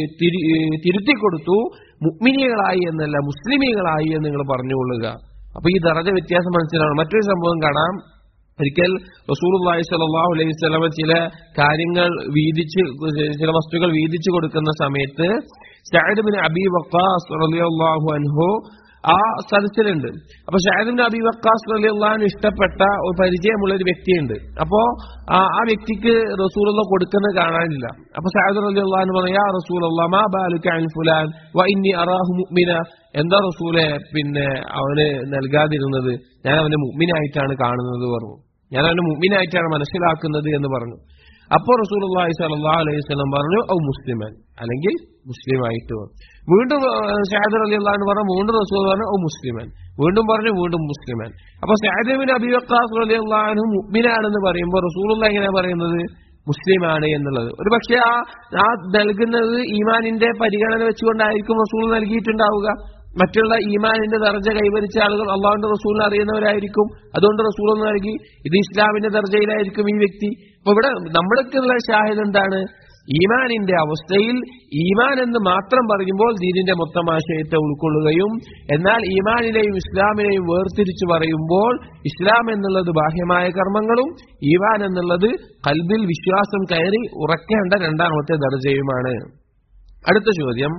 തിരുത്തി കൊടുത്തു മുഗ്മിനികളായി എന്നല്ല മുസ്ലിമീകളായി എന്ന് നിങ്ങൾ പറഞ്ഞുകൊള്ളുക അപ്പൊ ഈ ദറജ വ്യത്യാസം മനസ്സിലാണ് മറ്റൊരു സംഭവം കാണാം ഒരിക്കൽ റസൂലുള്ളാഹി സ്വല്ലല്ലാഹു അലൈഹി വസല്ലമ ചില കാര്യങ്ങൾ വീതിച്ച് ചില വസ്തുക്കൾ വീതിച്ചു കൊടുക്കുന്ന സമയത്ത് സഅദ് ബിൻ അബി വഖാസ് റളിയല്ലാഹു അൻഹു ആ സദസ്സിലുണ്ട് അപ്പൊ ഷാഹിദിൻ അബി വക്കാസ് അലിയുള്ളഹാൻ ഇഷ്ടപ്പെട്ട ഒരു പരിചയമുള്ള ഒരു വ്യക്തിയുണ്ട് അപ്പോ ആ ആ വ്യക്തിക്ക് റസൂലുള്ള കൊടുക്കുന്നത് കാണാനില്ല അപ്പൊ ഷാഹിദ് അലി അള്ളഹാൻ പറയാ റസൂൽ മാ ബാലുക അൻ ഫുലാൻ വ ഇന്നി അറാഹു മുഅ്മിന എന്താ റസൂലെ പിന്നെ അവന് നൽകാതിരുന്നത് ഞാൻ അവനെ മുഅ്മിനായിട്ടാണ് കാണുന്നത് പറഞ്ഞു ഞാൻ അവനെ മുഅ്മിനായിട്ടാണ് മനസ്സിലാക്കുന്നത് എന്ന് പറഞ്ഞു അപ്പോൾ റസൂൽ അള്ളാഹി സലാഹു അലൈഹി സ്വലം പറഞ്ഞു ഔ മുസ്ലിമൻ അല്ലെങ്കിൽ മുസ്ലിം ആയിട്ട് വന്നു. വീണ്ടും ഷാഹിദ് അലി അള്ളഹാൻ പറഞ്ഞു വീണ്ടും റസൂൽ പറഞ്ഞു ഔ മുസ്ലിമൻ വീണ്ടും പറഞ്ഞു വീണ്ടും മുസ്ലിമൻ അപ്പൊ ഷാഹിദിബിൻ അബി വക്കാസ് അലി അള്ളഹാനു മുഅ്മിനാണെന്ന് പറയുമ്പോൾ റസൂലുള്ള എങ്ങനെയാ പറയുന്നത് മുസ്ലിമാണ് എന്നുള്ളത് ഒരു പക്ഷേ ആ ആ നൽകുന്നത് ഈമാനിന്റെ പരിഗണന വെച്ചുകൊണ്ടായിരിക്കും റസൂൾ നൽകിയിട്ടുണ്ടാവുക മറ്റുള്ള ഈമാനിന്റെ ദർജ കൈവരിച്ച ആളുകൾ അള്ളാഹുന്റെ റസൂലിനെ അറിയുന്നവരായിരിക്കും അതുകൊണ്ട് റസൂൽ ഒന്ന് നൽകി ഇത് ഇസ്ലാമിന്റെ ദർജയിലായിരിക്കും ഈ വ്യക്തി അപ്പൊ ഇവിടെ നമ്മൾക്കുള്ള ഷാഹിദ് എന്താണ് ഈമാനിന്റെ അവസ്ഥയിൽ ഈമാൻ എന്ന് മാത്രം പറയുമ്പോൾ ദീനിന്റെ മൊത്തം ആശയത്തെ ഉൾക്കൊള്ളുകയും എന്നാൽ ഈമാനിനെയും ഇസ്ലാമിനെയും വേർതിരിച്ചു പറയുമ്പോൾ ഇസ്ലാം എന്നുള്ളത് ബാഹ്യമായ കർമ്മങ്ങളും ഈമാൻ എന്നുള്ളത് കൽബിൽ വിശ്വാസം കയറി ഉറക്കേണ്ട രണ്ടാമത്തെ ദർജയുമാണ് അടുത്ത ചോദ്യം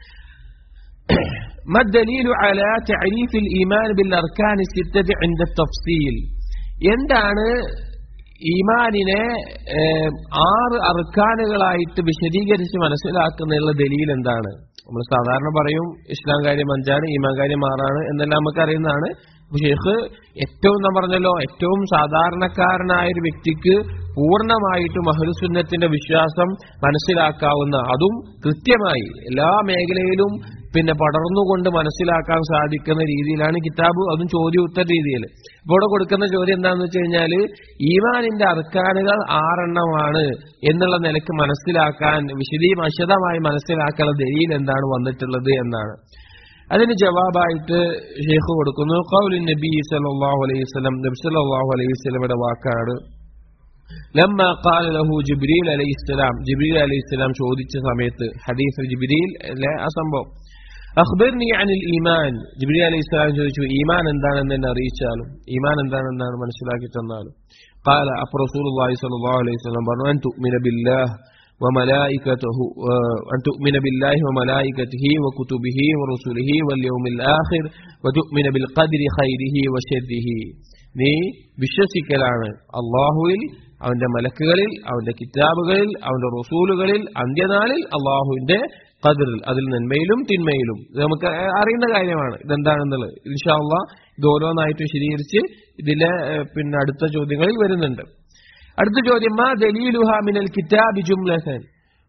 ما الدليل على تعريف الإيمان بالأركان الستة عند التفصيل എന്താണ് ഈമാനിനെ ഏഹ്, ആറ് അർക്കാനുകളായിട്ട് വിശദീകരിച്ച് മനസ്സിലാക്കുന്നതിനുള്ള ദലീൽ എന്താണ് നമ്മൾ സാധാരണ പറയും ഇസ്ലാം കാര്യം അഞ്ചാണ് ഈമാൻ കാര്യം ആറാണ് എന്നെല്ലാം നമുക്ക് അറിയുന്നതാണ് അപ്പൊ ഷെയ്ഖ് ഏറ്റവും നാം പറഞ്ഞല്ലോ ഏറ്റവും സാധാരണക്കാരനായ ഒരു വ്യക്തിക്ക് പൂർണ്ണമായിട്ടും അഹ്ലുസുന്നത്തിന്റെ വിശ്വാസം മനസ്സിലാക്കാവുന്ന അതും കൃത്യമായി എല്ലാ മേഖലയിലും പിന്നെ പടർന്നുകൊണ്ട് മനസ്സിലാക്കാൻ സാധിക്കുന്ന രീതിയിലാണ് കിതാബ് അതും ചോദ്യ ഉത്തര രീതിയിൽ ഇപ്പോൾ ഇവിടെ കൊടുക്കുന്ന ചോദ്യം എന്താണെന്ന് വെച്ച് കഴിഞ്ഞാൽ ഈമാനിന്റെ അർക്കാനുകൾ ആറെണ്ണമാണ് എന്നുള്ള നിലക്ക് മനസ്സിലാക്കാൻ വിശദീ വിശദമായി മനസ്സിലാക്കാനുള്ള ദലീൽ എന്താണ് വന്നിട്ടുള്ളത് എന്നാണ് അതിന് ജവാബായിട്ട് ഷെയ്ഖ് കൊടുക്കുന്നു ഖൗലു നബി സല്ലല്ലാഹു അലൈഹി വസല്ലം നബി സല്ലല്ലാഹു അലൈഹി വസല്ലമയുടെ വാക്കാണ് ലമ്മ ഖാല ലഹു ജിബ്രീൽ അലൈഹി സ്വലാം ജിബ്രീൽ അലൈഹി സ്വലാം ചോദിച്ച സമയത്ത് ഹദീസ് ജിബ്രീൽ അല്ലെ ആ സംഭവം അഖ്ബിർനി അനിൽ ഈമാൻ ജിബ്രീൽ അലൈഹി സ്വലാം ചോദിച്ചു ഈമാൻ എന്താണെന്ന് എന്നെ അറിയിച്ചാലും ഈമാൻ എന്താണെന്നാണ് മനസ്സിലാക്കി തന്നാലും قال أف رسول الله صلى الله عليه وسلم പറഞ്ഞു أن تؤمن بالله وملائكته أن تؤمن بالله وملائكته وكتبه ورسله واليوم الآخر وتؤمن بالقدر خيره وشره നീ വിശ്വസിക്കലാണ് അള്ളാഹുവിൽ അവന്റെ മലക്കുകളിൽ അവന്റെ കിതാബുകളിൽ അവന്റെ റസൂലുകളിൽ അന്ത്യനാളിൽ അള്ളാഹുവിന്റെ കതിറിൽ അതിൽ നന്മയിലും തിന്മയിലും ഇത് നമുക്ക് അറിയുന്ന കാര്യമാണ് ഇതെന്താണെന്നുള്ളത് ഇൻഷാല്ല ഇത് ഓരോന്നായിട്ട് വിശദീകരിച്ച് ഇതിലെ ഏഹ്, പിന്നെ അടുത്ത ചോദ്യങ്ങളിൽ വരുന്നുണ്ട് അടുത്ത ചോദ്യം മാ ദലീലുഹ മിനൽ കിതാബി ജുംലസൻ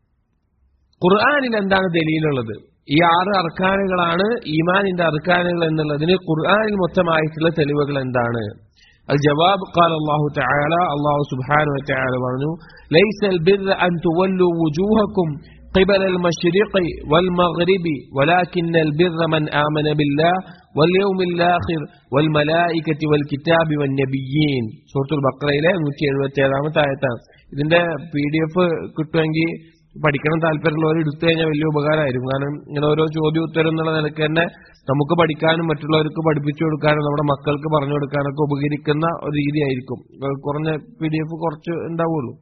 ഖുർആനിൽ എന്താണ് ദലീലുള്ളത് ഈ ആറ് അർക്കാനുകളാണ് ഈമാനിന്റെ അർക്കാനുകൾ എന്നുള്ളതിന് ഖുർആനിൽ മൊത്തമായിട്ടുള്ള തെളിവുകൾ എന്താണ് الجواب قال الله تعالى الله سبحانه وتعالى പറഞ്ഞു ليس البر أن تولوا وجوهكم قبل المشرق والمغرب ولكن البر من آمن بالله واليوم الآخر والملائكة والكتاب والنبيين സൂറത്തുൽ ബക്രയിലെ നൂറ്റി എഴുപത്തി ഏഴാമത്തെ ആയത്താണ് ഇതിന്റെ പി ഡി എഫ് കിട്ടുമെങ്കിൽ പഠിക്കണം താല്പര്യമുള്ളവർ എടുത്തു കഴിഞ്ഞാൽ വലിയ ഉപകാരമായിരിക്കും കാരണം ഇങ്ങനെ ഓരോ ചോദ്യം ഉത്തരം എന്നുള്ള നിലക്ക് തന്നെ നമുക്ക് പഠിക്കാനും മറ്റുള്ളവർക്ക് പഠിപ്പിച്ചു കൊടുക്കാനും നമ്മുടെ മക്കൾക്ക് പറഞ്ഞു കൊടുക്കാനൊക്കെ ഉപകരിക്കുന്ന ഒരു രീതിയായിരിക്കും ഏഹ് കുറഞ്ഞ പി ഡി എഫ് കുറച്ച് ഉണ്ടാവുള്ളൂ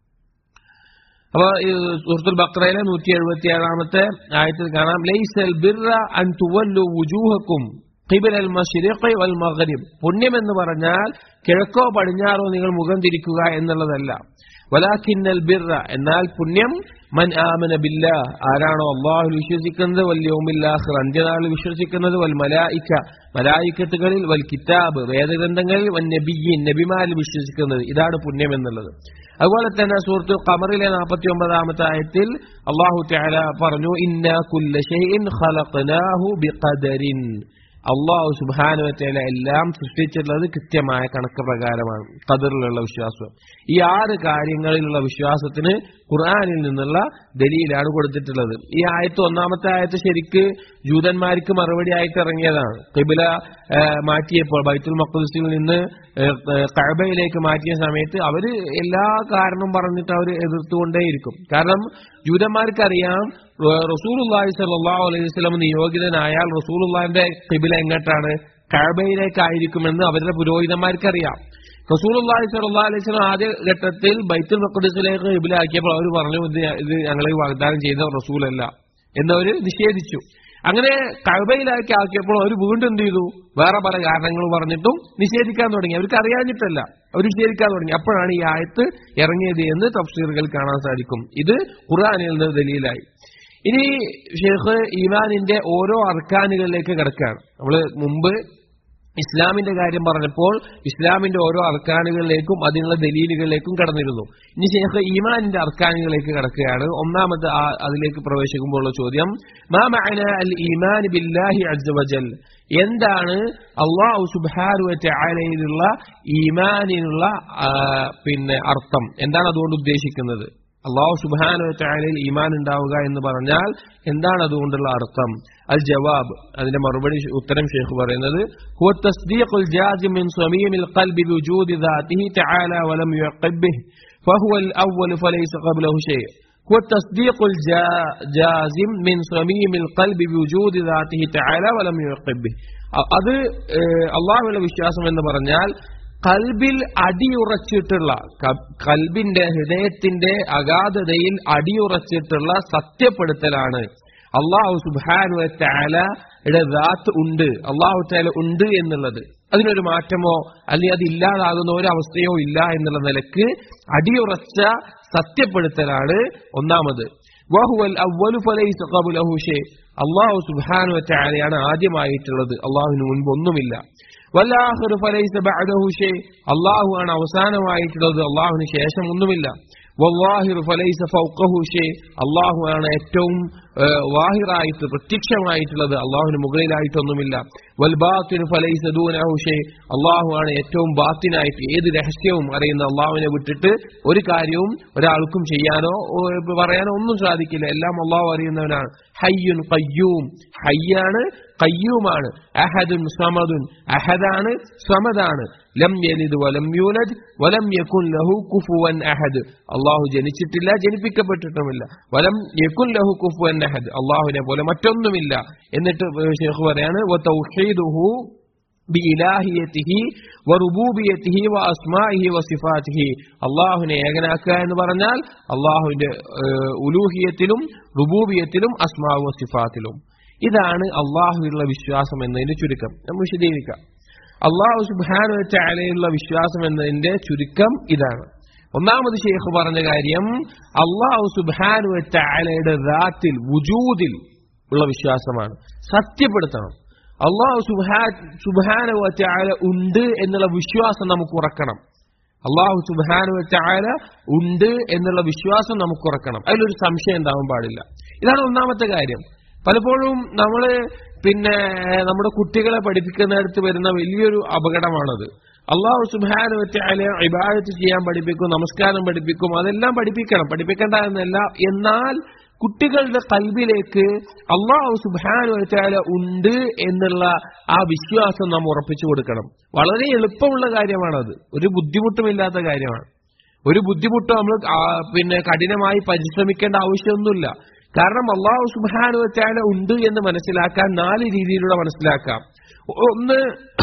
അപ്പൊ ഈ സുഹൃത്തുൽ ബക്രയിലെ നൂറ്റി എഴുപത്തി ഏഴാമത്തെ ആയത്തിൽ കാണാം ലൈസൽ ബിർറ അൻ തുവല്ലു വുജൂഹക്കും ഖിബിൽ അൽ മശ്രിഖി വൽ മഗ്രിബ് പുണ്യം എന്ന് പറഞ്ഞാൽ കിഴക്കോ പടിഞ്ഞാറോ നിങ്ങൾ മുഖം തിരിക്കുക എന്നുള്ളതല്ല വലാഖിന്നൽ ബിർറ എന്നാൽ പുണ്യം മൻ ആമന ബില്ല ആരാണോ അള്ളാഹു വിശ്വസിക്കുന്നത് വൽ യൗമില്ലാഹിർ അന്ത്യനാളിൽ വിശ്വസിക്കുന്നത് വൽ മലായിക്ക മലായിക്കത്തുകളിൽ വൽ കിതാബ് വേദഗ്രന്ഥങ്ങളിൽ വൻ നബിയിൻ നബിമാരിൽ വിശ്വസിക്കുന്നത് ഇതാണ് പുണ്യം എന്നുള്ളത് അതുപോലെ തന്നെ സുഹൃത്തു ഖമറിലെ നാൽപ്പത്തി ഒമ്പതാമത്തെ ആയത്തിൽ അള്ളാഹു തആല പറഞ്ഞു ഇന്ന കുല്ല ഷൈഇൻ ഖലഖനാഹു ബിഖദരിൻ അള്ളാഹു സുബാനുവറ്റയില എല്ലാം സൃഷ്ടിച്ചിട്ടുള്ളത് കൃത്യമായ കണക്ക് പ്രകാരമാണ് ഖദറിലുള്ള വിശ്വാസം ഈ ആറ് കാര്യങ്ങളിലുള്ള വിശ്വാസത്തിന് ഖുർആനിൽ നിന്നുള്ള ദലീലാണ് കൊടുത്തിട്ടുള്ളത് ഈ ആയത്ത് ഒന്നാമത്തെ ആയത്ത് ശരിക്ക് ജൂതന്മാർക്ക് മറുപടി ആയിട്ട് ഇറങ്ങിയതാണ് കിബില മാറ്റിയപ്പോൾ ബൈത്തുൽ മഖ്ദസിൽ നിന്ന് ഏഹ്, ഏഹ്, കഅബയിലേക്ക് മാറ്റിയ സമയത്ത് അവര് എല്ലാ കാരണവും പറഞ്ഞിട്ട് അവർ എതിർത്തുകൊണ്ടേയിരിക്കും കാരണം ജൂതന്മാർക്കറിയാം റസൂലുള്ളാഹി സ്വല്ലല്ലാഹു അലൈഹി വസല്ലം നിയോഗിതനായാൽ റസൂലുള്ളാഹിന്റെ കിബില എങ്ങോട്ടാണ് കഅബയിലേക്കായിരിക്കുമെന്ന് അവരുടെ പുരോഹിതന്മാർക്കറിയാം റസൂലുള്ളാഹി സ്വല്ലല്ലാഹു അലൈഹി വസല്ലം ആദ്യ ഘട്ടത്തിൽ ബൈത്തുൽ മഖ്ദസിലേക്ക് കിബിലാക്കിയപ്പോൾ അവർ പറഞ്ഞു ഇത് ഇത് ഞങ്ങളെ വാഗ്ദാനം ചെയ്ത റസൂലല്ല എന്നവര് നിഷേധിച്ചു അങ്ങനെ കഴബയിലാക്കി ആക്കിയപ്പോൾ അവർ വീണ്ടും എന്ത് ചെയ്തു വേറെ പല കാരണങ്ങൾ പറഞ്ഞിട്ടും നിഷേധിക്കാൻ തുടങ്ങി അവർക്ക് അറിയാഞ്ഞിട്ടല്ല അവർ നിഷേധിക്കാൻ തുടങ്ങി അപ്പോഴാണ് ഈ ആയത്ത് ഇറങ്ങിയത് എന്ന് തഫ്സീറുകൾ കാണാൻ സാധിക്കും ഇത് ഖുർആാനിൽ നിന്ന് ദലീലായി ഇനി ഷെയ്ഖ് ഈമാനിന്റെ ഓരോ അർക്കാനുകളിലേക്ക് കിടക്കുകയാണ് നമ്മൾ മുമ്പ് ഇസ്ലാമിന്റെ കാര്യം പറഞ്ഞപ്പോൾ ഇസ്ലാമിന്റെ ഓരോ അർക്കാനുകളിലേക്കും അതിനുള്ള ദലീലുകളിലേക്കും കടന്നിരുന്നു ഇനി ശേഷം ഈമാനിന്റെ അർക്കാനുകളിലേക്ക് കടക്കുകയാണ് ഒന്നാമത്തെ ആ- അതിലേക്ക് പ്രവേശിക്കുമ്പോഴുള്ള ചോദ്യം മാ മഅന അൽ ഈമാൻ ബില്ലാഹി അസ്സ വജൽ എന്താണ് അള്ളാഹു സുബ്ഹാനഹു വ തആലയിലുള്ള ഈമാനിനുള്ള ആ, പിന്നെ അർത്ഥം എന്താണ് അതുകൊണ്ട് ഉദ്ദേശിക്കുന്നത് അള്ളാഹു സുബാനു താലയിൽ ഈമാൻ ഉണ്ടാവുക എന്ന് പറഞ്ഞാൽ എന്താണ് അതുകൊണ്ടുള്ള അർത്ഥം അൽ ജവാബ് അതിന്റെ മറുപടി ഉത്തരം ഷെയ്ഖ് പറയുന്നത് هو التصديق الجازم من صميم القلب بوجود ذاته تعالى ولم يعقب به فهو الأول فليس قبله شيء هو التصديق الجازم من صميم القلب بوجود ذاته تعالى ولم يعقب به അ- അത് ഏഹ്, അള്ളാഹുവിന്റെ വിശ്വാസം എന്ന് പറഞ്ഞാൽ കൽബിൽ അടിയുറച്ചിട്ടുള്ള ക- കൽബിന്റെ ഹൃദയത്തിന്റെ അഗാധതയിൽ അടിയുറച്ചിട്ടുള്ള സത്യപ്പെടുത്തലാണ് അള്ളാഹു സുബാനു താലയുടെ ദാത്ത് ഉണ്ട് അള്ളാഹു താല ഉണ്ട് എന്നുള്ളത് അതിനൊരു മാറ്റമോ അല്ലെങ്കിൽ അത് ഇല്ലാതാകുന്ന ഒരു അവസ്ഥയോ ഇല്ല എന്നുള്ള നിലക്ക് അടിയുറച്ച സത്യപ്പെടുത്തലാണ് ഒന്നാമത് വഹുവൽ അവ്വലു ഫലൈസ ഖബ്ലഹു ഷൈ അള്ളാഹു സുബ്ഹാനഹു വതആലയാണ് ആദ്യമായിട്ടുള്ളത് അള്ളാഹുവിന് മുൻപ് ഒന്നുമില്ല വല്ലാഹിറു ഫലൈസ ബഅദഹു ഷൈ അള്ളാഹു ആണ് അവസാനമായിട്ടുള്ളത് അള്ളാഹുവിന് ശേഷം ഒന്നുമില്ല വല്ലാഹിറു ഫലൈസ ഫൗഖഹു ഷൈ അള്ളാഹു ആണ് ഏറ്റവും ഏഹ്, വാഹിറായിട്ട് പ്രത്യക്ഷമായിട്ടുള്ളത് അള്ളാഹുവിന് മുകളിലായിട്ടൊന്നുമില്ല വൽബാത്തിനു ഫലൈസ ദൂനഹു ഷൈ അള്ളാഹു ആണ് ഏറ്റവും ബാത്തിനായിട്ട് ഏത് രഹസ്യവും അറിയുന്ന അള്ളാഹുവിനെ വിട്ടിട്ട് ഒരു കാര്യവും ഒരാൾക്കും ചെയ്യാനോ ഓ, പറയാനോ ഒന്നും സാധിക്കില്ല എല്ലാം അള്ളാഹു അറിയുന്നവനാണ് ഹയ്യുൻ കയ്യൂം ഹയ്യാണ് കയ്യൂമാണ് അഹദുൻ സമദുൻ അഹദാണ് സമദാണ് ലം യലിദ് വലം യൂലദ് വലം യകുൻ ലഹു കുഫുവൻ അഹദ് അള്ളാഹു ജനിച്ചിട്ടില്ല ജനിപ്പിക്കപ്പെട്ടിട്ടുമില്ല വലം യകുൻ ലഹു കുഫുവൻ അഹദ് അള്ളാഹുവിനെ പോലെ മറ്റൊന്നുമില്ല എന്നിട്ട് ഷെയ്ഖ് പറയാണ് വതൗഹീദുഹു ബിഇലാഹിയതിഹി വറുബൂബിയതിഹി വഅസ്മാഇഹി വസിഫാതിഹി അള്ളാഹുവിനെ ഏകനാക്കുക എന്ന് പറഞ്ഞാൽ അള്ളാഹുവിന്റെ ഏഹ്, ഉലൂഹിയത്തിലും റുബൂബിയത്തിലും അസ്മാ വസിഫാത്തിലും ഇതാണ് അള്ളാഹുവിലുള്ള വിശ്വാസം എന്നതിന്റെ ചുരുക്കം നമുക്ക് വിശദീകരിക്കാം അള്ളാഹു സുബാനു ചാലയുള്ള വിശ്വാസം എന്നതിന്റെ ചുരുക്കം ഇതാണ് ഒന്നാമത് ഷെയ്ഖ് പറഞ്ഞ കാര്യം അള്ളാഹു സുബാനു ചാലയുടെ റാത്തിൽ വുജൂദിൽ ഉള്ള വിശ്വാസമാണ് സത്യപ്പെടുത്തണം അള്ളാഹു സുബാനു ചാല ഉണ്ട് എന്നുള്ള വിശ്വാസം നമുക്ക് ഉറക്കണം അള്ളാഹു സുബാനു ചാല ഉണ്ട് എന്നുള്ള വിശ്വാസം നമുക്ക് ഉറക്കണം അതിലൊരു സംശയം ഉണ്ടാവാൻ പാടില്ല ഇതാണ് ഒന്നാമത്തെ കാര്യം പലപ്പോഴും നമ്മള് പിന്നെ നമ്മുടെ കുട്ടികളെ പഠിപ്പിക്കുന്നിടത്ത് വരുന്ന വലിയൊരു അപകടമാണത് അള്ളാഹു സുബാനു വെച്ചാല് ഇബാദത്ത് ചെയ്യാൻ പഠിപ്പിക്കും നമസ്കാരം പഠിപ്പിക്കും അതെല്ലാം പഠിപ്പിക്കണം പഠിപ്പിക്കേണ്ട എന്നല്ല എന്നാൽ കുട്ടികളുടെ കൽബിലേക്ക് അള്ളാഹു സുബാനു വെച്ചാല് ഉണ്ട് എന്നുള്ള ആ വിശ്വാസം നാം ഉറപ്പിച്ചു കൊടുക്കണം വളരെ എളുപ്പമുള്ള കാര്യമാണത് ഒരു ബുദ്ധിമുട്ടുമില്ലാത്ത കാര്യമാണ് ഒരു ബുദ്ധിമുട്ടും നമ്മൾ ആ, പിന്നെ കഠിനമായി പരിശ്രമിക്കേണ്ട ആവശ്യമൊന്നുമില്ല കാരണം അള്ളാഹു സുബാനു വെച്ചാല് ഉണ്ട് എന്ന് മനസ്സിലാക്കാൻ നാല് രീതിയിലൂടെ മനസ്സിലാക്കാം ഒന്ന്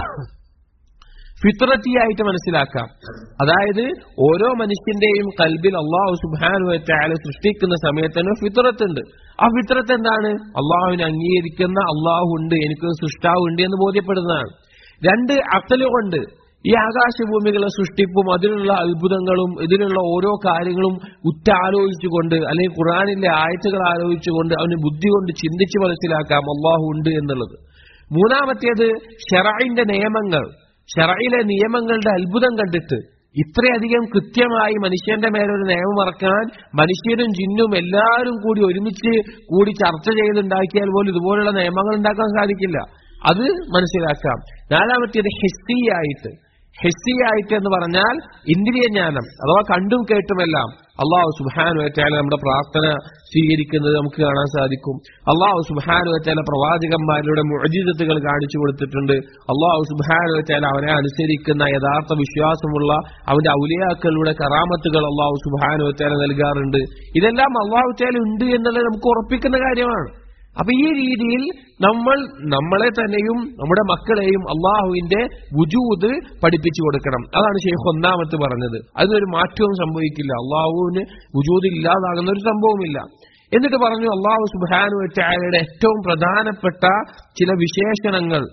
ഫിത്രത്തിയായിട്ട് മനസ്സിലാക്കാം അതായത് ഓരോ മനുഷ്യന്റെയും കൽബിൽ അള്ളാഹു സുബാനു വെച്ചാല് സൃഷ്ടിക്കുന്ന സമയത്തിന് ഫിത്രത്ത് ഉണ്ട് ആ ഫിത്രത്ത് എന്താണ് അള്ളാഹുവിനെ അംഗീകരിക്കുന്ന അള്ളാഹു ഉണ്ട് എനിക്ക് സൃഷ്ടാവ് ഉണ്ട് എന്ന് ബോധ്യപ്പെടുന്നതാണ് രണ്ട് അക്കലുകൊണ്ട് ഈ ആകാശഭൂമികളെ സൃഷ്ടിപ്പും അതിലുള്ള അത്ഭുതങ്ങളും ഇതിലുള്ള ഓരോ കാര്യങ്ങളും ഉറ്റാലോചിച്ചുകൊണ്ട് അല്ലെങ്കിൽ ഖുറാനിലെ ആയത്തുകൾ ആലോചിച്ചുകൊണ്ട് അവന് ബുദ്ധി കൊണ്ട് ചിന്തിച്ച് മനസ്സിലാക്കാം അള്ളാഹു ഉണ്ട് എന്നുള്ളത് മൂന്നാമത്തേത് ഷെറൈന്റെ നിയമങ്ങൾ ഷെറയിലെ നിയമങ്ങളുടെ അത്ഭുതം കണ്ടിട്ട് ഇത്രയധികം കൃത്യമായി മനുഷ്യന്റെ മേലൊരു നിയമം ഇറക്കാൻ മനുഷ്യരും ജിന്നും എല്ലാവരും കൂടി ഒരുമിച്ച് കൂടി ചർച്ച ചെയ്തുണ്ടാക്കിയാൽ പോലും ഇതുപോലുള്ള നിയമങ്ങൾ ഉണ്ടാക്കാൻ സാധിക്കില്ല അത് മനസ്സിലാക്കാം നാലാമത്തേത് ഹെസ്സിയായിട്ട് ഹെസ്സിയായിട്ട് എന്ന് പറഞ്ഞാൽ ഇന്ദ്രിയ ജ്ഞാനം അഥവാ കണ്ടും കേട്ടുമെല്ലാം അള്ളാഹു സുബാനു വെച്ചാൽ നമ്മുടെ പ്രാർത്ഥന സ്വീകരിക്കുന്നത് നമുക്ക് കാണാൻ സാധിക്കും അള്ളാഹു സുബാനു വെച്ചാൽ പ്രവാചകന്മാരുടെ മുഴജിതത്തുകൾ കാണിച്ചു കൊടുത്തിട്ടുണ്ട് അള്ളാഹു സുബാനു വെച്ചാൽ അവനെ അനുസരിക്കുന്ന യഥാർത്ഥ വിശ്വാസമുള്ള അവന്റെ ഔലിയാക്കളുടെ കറാമത്തുകൾ അള്ളാഹു സുബാനു വെച്ചാൽ നൽകാറുണ്ട് ഇതെല്ലാം അള്ളാഹു വെച്ചാൽ ഉണ്ട് എന്നുള്ളത് നമുക്ക് ഉറപ്പിക്കുന്ന കാര്യമാണ് അപ്പൊ ഈ രീതിയിൽ നമ്മൾ നമ്മളെ തന്നെയും നമ്മുടെ മക്കളെയും അള്ളാഹുവിന്റെ വുജൂദ് പഠിപ്പിച്ചു കൊടുക്കണം അതാണ് ഷെയ്ഖ് ഒന്നാമത്ത് പറഞ്ഞത് അതിനൊരു മാറ്റവും സംഭവിക്കില്ല അള്ളാഹുവിന് വുജൂദ് ഇല്ലാതാകുന്ന ഒരു സംഭവമില്ല എന്നിട്ട് പറഞ്ഞു അള്ളാഹു സുബാനു വറ്റാലയുടെ ഏറ്റവും പ്രധാനപ്പെട്ട ചില വിശേഷണങ്ങൾ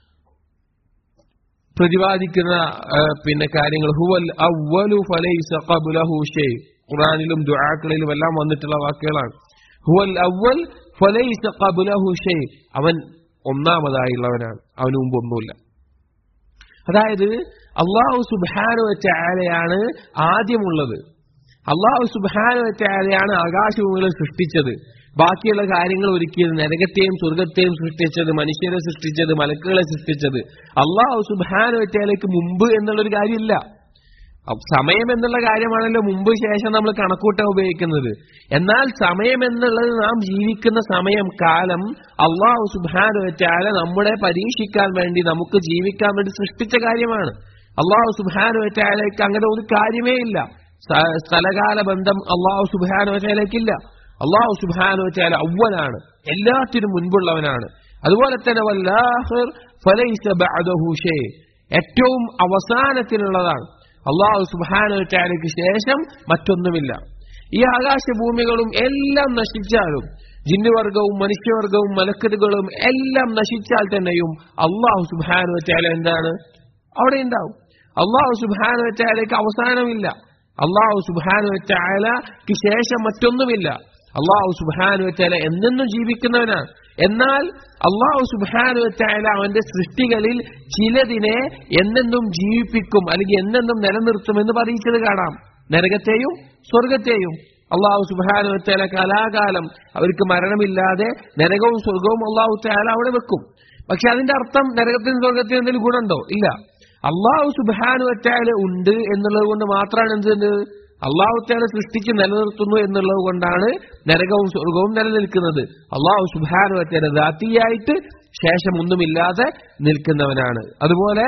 പ്രതിപാദിക്കുന്ന ആ, പിന്നെ കാര്യങ്ങൾ ഹുവൽ അവ്വലു ഫലൈസ ഖബ്ലഹു ഷൈ ഖുർആനിലും ദുആക്കളിലും എല്ലാം വന്നിട്ടുള്ള വാക്കുകളാണ് ഹുവൽ അവ്വൽ ഫലൈസ ഖബ്ലഹു ഷൈ അവൻ ഒന്നാമതായുള്ളവനാണ് അവന് മുമ്പ് ഒന്നുമില്ല അതായത് അള്ളാഹു സുബാനു വറ്റാലയാണ് ആദ്യമുള്ളത് അള്ളാഹു സുബാനു വറ്റാലയാണ് ആകാശഭൂമികളെ സൃഷ്ടിച്ചത് ബാക്കിയുള്ള കാര്യങ്ങൾ ഒരുക്കിയത് നരകത്തെയും സ്വർഗത്തെയും സൃഷ്ടിച്ചത് മനുഷ്യരെ സൃഷ്ടിച്ചത് മലക്കുകളെ സൃഷ്ടിച്ചത് അള്ളാഹു സുബാനു വറ്റാലേക്ക് മുമ്പ് എന്നുള്ളൊരു കാര്യമില്ല അപ്പൊ സമയം എന്നുള്ള കാര്യമാണല്ലോ മുമ്പ് ശേഷം നമ്മൾ കണക്കൂട്ടാൻ ഉപയോഗിക്കുന്നത് എന്നാൽ സമയം എന്നുള്ളത് നാം ജീവിക്കുന്ന സമയം കാലം അള്ളാഹു സുബാനു വെച്ചാല നമ്മുടെ പരീക്ഷിക്കാൻ വേണ്ടി നമുക്ക് ജീവിക്കാൻ വേണ്ടി സൃഷ്ടിച്ച കാര്യമാണ് അള്ളാഹു സുബാനു വെച്ചാലേക്ക് അങ്ങനെ ഒരു കാര്യമേ ഇല്ല സ്ഥ- സ്ഥലകാല ബന്ധം അള്ളാഹു സുബാനു വെച്ചാലേക്കില്ല അള്ളാഹു സുബാനു വെച്ചാൽ അവനാണ് എല്ലാത്തിനും മുൻപുള്ളവനാണ് അതുപോലെ തന്നെ വല്ലാഹിർ ഫലൈസ ബഅദഹു ഷൈ. ഏറ്റവും അവസാനത്തിലുള്ളതാണ് അള്ളാഹു സുബാനുറ്റാലയ്ക്ക് ശേഷം മറ്റൊന്നുമില്ല ഈ ആകാശഭൂമികളും എല്ലാം നശിച്ചാലും ജിന്നുവർഗവും മനുഷ്യവർഗവും മലക്കരുകളും എല്ലാം നശിച്ചാൽ തന്നെയും അള്ളാഹു സുബാനുവറ്റാല എന്താണ് അവിടെ ഉണ്ടാവും അള്ളാഹു സുബാനുവറ്റാലയ്ക്ക് അവസാനമില്ല അള്ളാഹു സുബാനുവറ്റാലയ്ക്ക് ശേഷം മറ്റൊന്നുമില്ല അള്ളാഹു സുബാനുവറ്റാല എന്നെന്നും ജീവിക്കുന്നവനാണ് എന്നാൽ അള്ളാഹു സുബാനുവറ്റാല അവന്റെ സൃഷ്ടികളിൽ ചിലതിനെ എന്നെന്നും ജീവിപ്പിക്കും അല്ലെങ്കിൽ എന്നെന്നും നിലനിർത്തുമെന്ന് പറയിച്ചത് കാണാം നരകത്തെയും സ്വർഗത്തെയും അള്ളാഹു സുബാനുവറ്റാല കാലാകാലം അവർക്ക് മരണമില്ലാതെ നരകവും സ്വർഗവും അള്ളാഹു താല അവിടെ വെക്കും പക്ഷെ അതിന്റെ അർത്ഥം നരകത്തിനും സ്വർഗത്തിനും എന്തെങ്കിലും ഗുണമുണ്ടോ ഇല്ല അള്ളാഹു സുബാനുവറ്റാല ഉണ്ട് എന്നുള്ളത് കൊണ്ട് മാത്രമാണ് എന്ത് അള്ളാഹു താല സൃഷ്ടിച്ച് നിലനിർത്തുന്നു എന്നുള്ളത് കൊണ്ടാണ് നരകവും സ്വർഗവും നിലനിൽക്കുന്നത് അള്ളാഹു സുബാനുവറ്റാല ദാത്തിയായിട്ട് ശേഷം ഒന്നുമില്ലാതെ നിൽക്കുന്നവനാണ് അതുപോലെ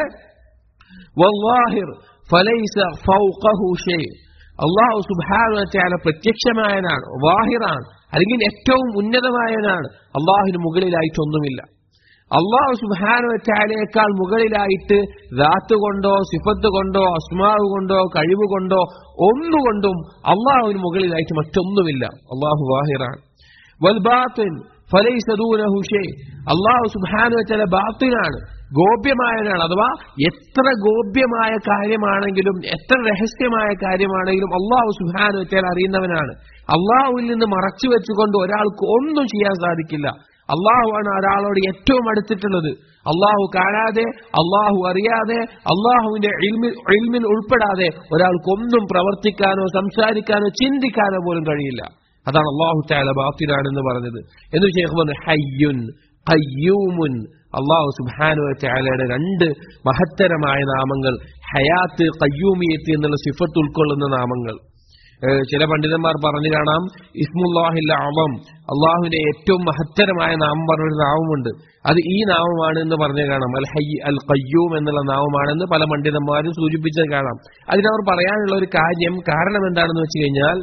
വല്ലാഹിർ ഫലൈസ ഫൗഖഹു ഷൈ അള്ളാഹു സുബാനുവറ്റാല പ്രത്യക്ഷമായനാണ് വാഹിറാണ് അല്ലെങ്കിൽ ഏറ്റവും ഉന്നതമായനാണ് അള്ളാഹുവിന് മുകളിലായിട്ടൊന്നുമില്ല അള്ളാഹു സുബാനുവറ്റാലയേക്കാൾ മുകളിലായിട്ട് ദാത്ത് കൊണ്ടോ സിഫത്ത് കൊണ്ടോ അസ്മാവ് കൊണ്ടോ കഴിവ് കൊണ്ടോ ഒന്നുകൊണ്ടും അള്ളാഹുവിന് മുകളിലായിട്ട് മറ്റൊന്നുമില്ല അള്ളാഹു വാഹിറാണ് വൽബാത്തിൻ ഫലൈസദൂനഹു ഷൈ അള്ളാഹു സുബാനുവറ്റാല ബാത്തിനാണ് ഗോപ്യമായനാണ് അഥവാ എത്ര ഗോപ്യമായ കാര്യമാണെങ്കിലും എത്ര രഹസ്യമായ കാര്യമാണെങ്കിലും അള്ളാഹു സുബാനു വെച്ചാൽ അറിയുന്നവനാണ് അള്ളാഹുവിൽ നിന്ന് മറച്ചു വെച്ചുകൊണ്ട് ഒരാൾക്ക് ഒന്നും ചെയ്യാൻ സാധിക്കില്ല അള്ളാഹുവാണ് ഒരാളോട് ഏറ്റവും അടുത്തിട്ടുള്ളത് അള്ളാഹു കാണാതെ അള്ളാഹു അറിയാതെ അള്ളാഹുവിന്റെ ഇൽമിൽ ഇൽമിൽ ഉൾപ്പെടാതെ ഒരാൾക്കൊന്നും പ്രവർത്തിക്കാനോ സംസാരിക്കാനോ ചിന്തിക്കാനോ പോലും കഴിയില്ല അതാണ് അള്ളാഹു താല ബാത്തിനാണെന്ന് പറഞ്ഞത് എന്ന് ഷേഖ് പറഞ്ഞു ഹയ്യുൻ ഖയ്യൂമുൻ അള്ളാഹു സുബാനു ചാലയുടെ രണ്ട് മഹത്തരമായ നാമങ്ങൾ ഹയാത്ത് കയ്യൂമിയത്ത് എന്നുള്ള സിഫത്ത് ഉൾക്കൊള്ളുന്ന നാമങ്ങൾ ഏഹ് ചില പണ്ഡിതന്മാർ പറഞ്ഞു കാണാം ഇസ്മുല്ലാഹിൽ അവം അള്ളാഹുവിന്റെ ഏറ്റവും മഹത്തരമായ നാമം പറഞ്ഞൊരു നാമമുണ്ട് അത് ഈ നാമമാണ് എന്ന് പറഞ്ഞു കാണാം അൽ ഹയ്യ അൽ കയ്യൂം എന്നുള്ള നാമമാണെന്ന് പല പണ്ഡിതന്മാരും സൂചിപ്പിച്ചത് കാണാം അതിനവർ പറയാനുള്ള ഒരു കാര്യം കാരണം എന്താണെന്ന് വെച്ച് കഴിഞ്ഞാൽ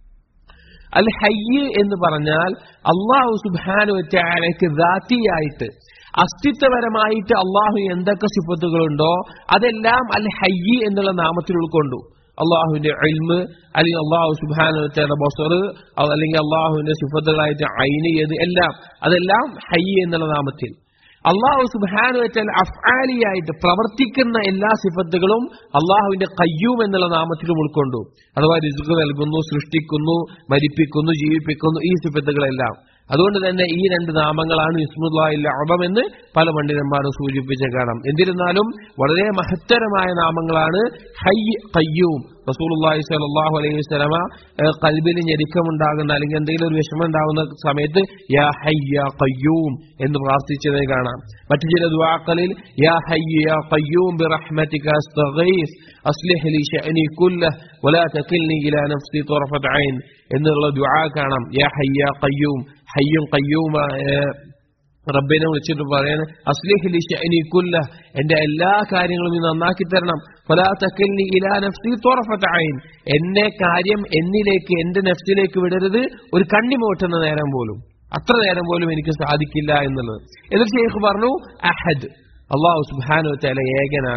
അൽ ഹയ്യ് എന്ന് പറഞ്ഞാൽ അള്ളാഹു സുബാനു വെച്ചാലയ്ക്ക് ദാത്തിയായിട്ട് അസ്തിത്വപരമായിട്ട് അള്ളാഹു എന്തൊക്കെ സിഫത്തുകളുണ്ടോ അതെല്ലാം അൽ ഹയ്യ് എന്നുള്ള നാമത്തിൽ ഉൾക്കൊണ്ടു അള്ളാഹുവിന്റെ എൽമ് അല്ലെങ്കിൽ അള്ളാഹു സുബാനുവറ്റയുടെ ബൊസർ അല്ലെങ്കിൽ അള്ളാഹുവിന്റെ സിഫത്തുകളായിട്ട് ഐനിയത് എല്ലാം അതെല്ലാം ഹയ്യ് എന്നുള്ള നാമത്തിൽ അള്ളാഹു സുബാനു വെച്ചാൽ അഫ്ആലിയായിട്ട് പ്രവർത്തിക്കുന്ന എല്ലാ സിഫത്തുകളും അള്ളാഹുവിന്റെ കയ്യൂം എന്നുള്ള നാമത്തിലും ഉൾക്കൊണ്ടു അഥവാ രിസുക്ക് നൽകുന്നു സൃഷ്ടിക്കുന്നു മരിപ്പിക്കുന്നു ജീവിപ്പിക്കുന്നു ഈ സിഫത്തുകളെല്ലാം അതുകൊണ്ട് തന്നെ ഈ രണ്ട് നാമങ്ങളാണ് ഇസ്മുല്ലാഹിൽ അബം എന്ന് പല പണ്ഡിതന്മാരും സൂചിപ്പിച്ച കാണാം എന്നിരുന്നാലും വളരെ മഹത്തരമായ നാമങ്ങളാണ് ഹൈ കയ്യൂം റസൂലുള്ളാഹി സ്വല്ലല്ലാഹു അലൈഹി വസല്ലമ കൽബിൽ ഞെരുക്കമുണ്ടാകുന്ന അല്ലെങ്കിൽ എന്തെങ്കിലും ഒരു വിഷമം ഉണ്ടാകുന്ന സമയത്ത് യാ ഹയ്യ യാ ഖയ്യൂം എന്ന് പ്രാർത്ഥിച്ചത് കാണാം മറ്റു ചില ദുആക്കളിൽ യാ ഹയ്യ യാ ഖയ്യൂം ബിറഹ്മതിക അസ്തഗീസ് അസ്ലിഹ് ലി ശഅനി കുല്ലഹ് വലാ തകിൽനി ഇലാ നഫ്സി തറഫത ഐൻ എന്നുള്ള ദുആ കാണാം യാ ഹയ്യ യാ ഖയ്യൂം ഹയ്യും ഖയ്യൂം റബ്ബിനെ വിളിച്ചിട്ട് പറയാണ് അസ്ലിഹ് ലി ശഅനി കുല്ലഹ് എന്റെ എല്ലാ കാര്യങ്ങളും നീ നന്നാക്കി തരണം ഫലാ തകിൽനി ഇലാ നഫ്സി തറഫത ഐൻ എന്നെ കാര്യം എന്നിലേക്ക് എന്റെ നഫ്സിലേക്ക് വിടരുത് ഒരു കണ്ണിമോട്ടുന്ന നേരം പോലും അത്ര നേരം പോലും എനിക്ക് സാധിക്കില്ല എന്നുള്ളത് എന്നിട്ട് ഷെയ്ഖ് പറഞ്ഞു അഹദ് അള്ളാഹു സുബാനു തല ഏകനാണ്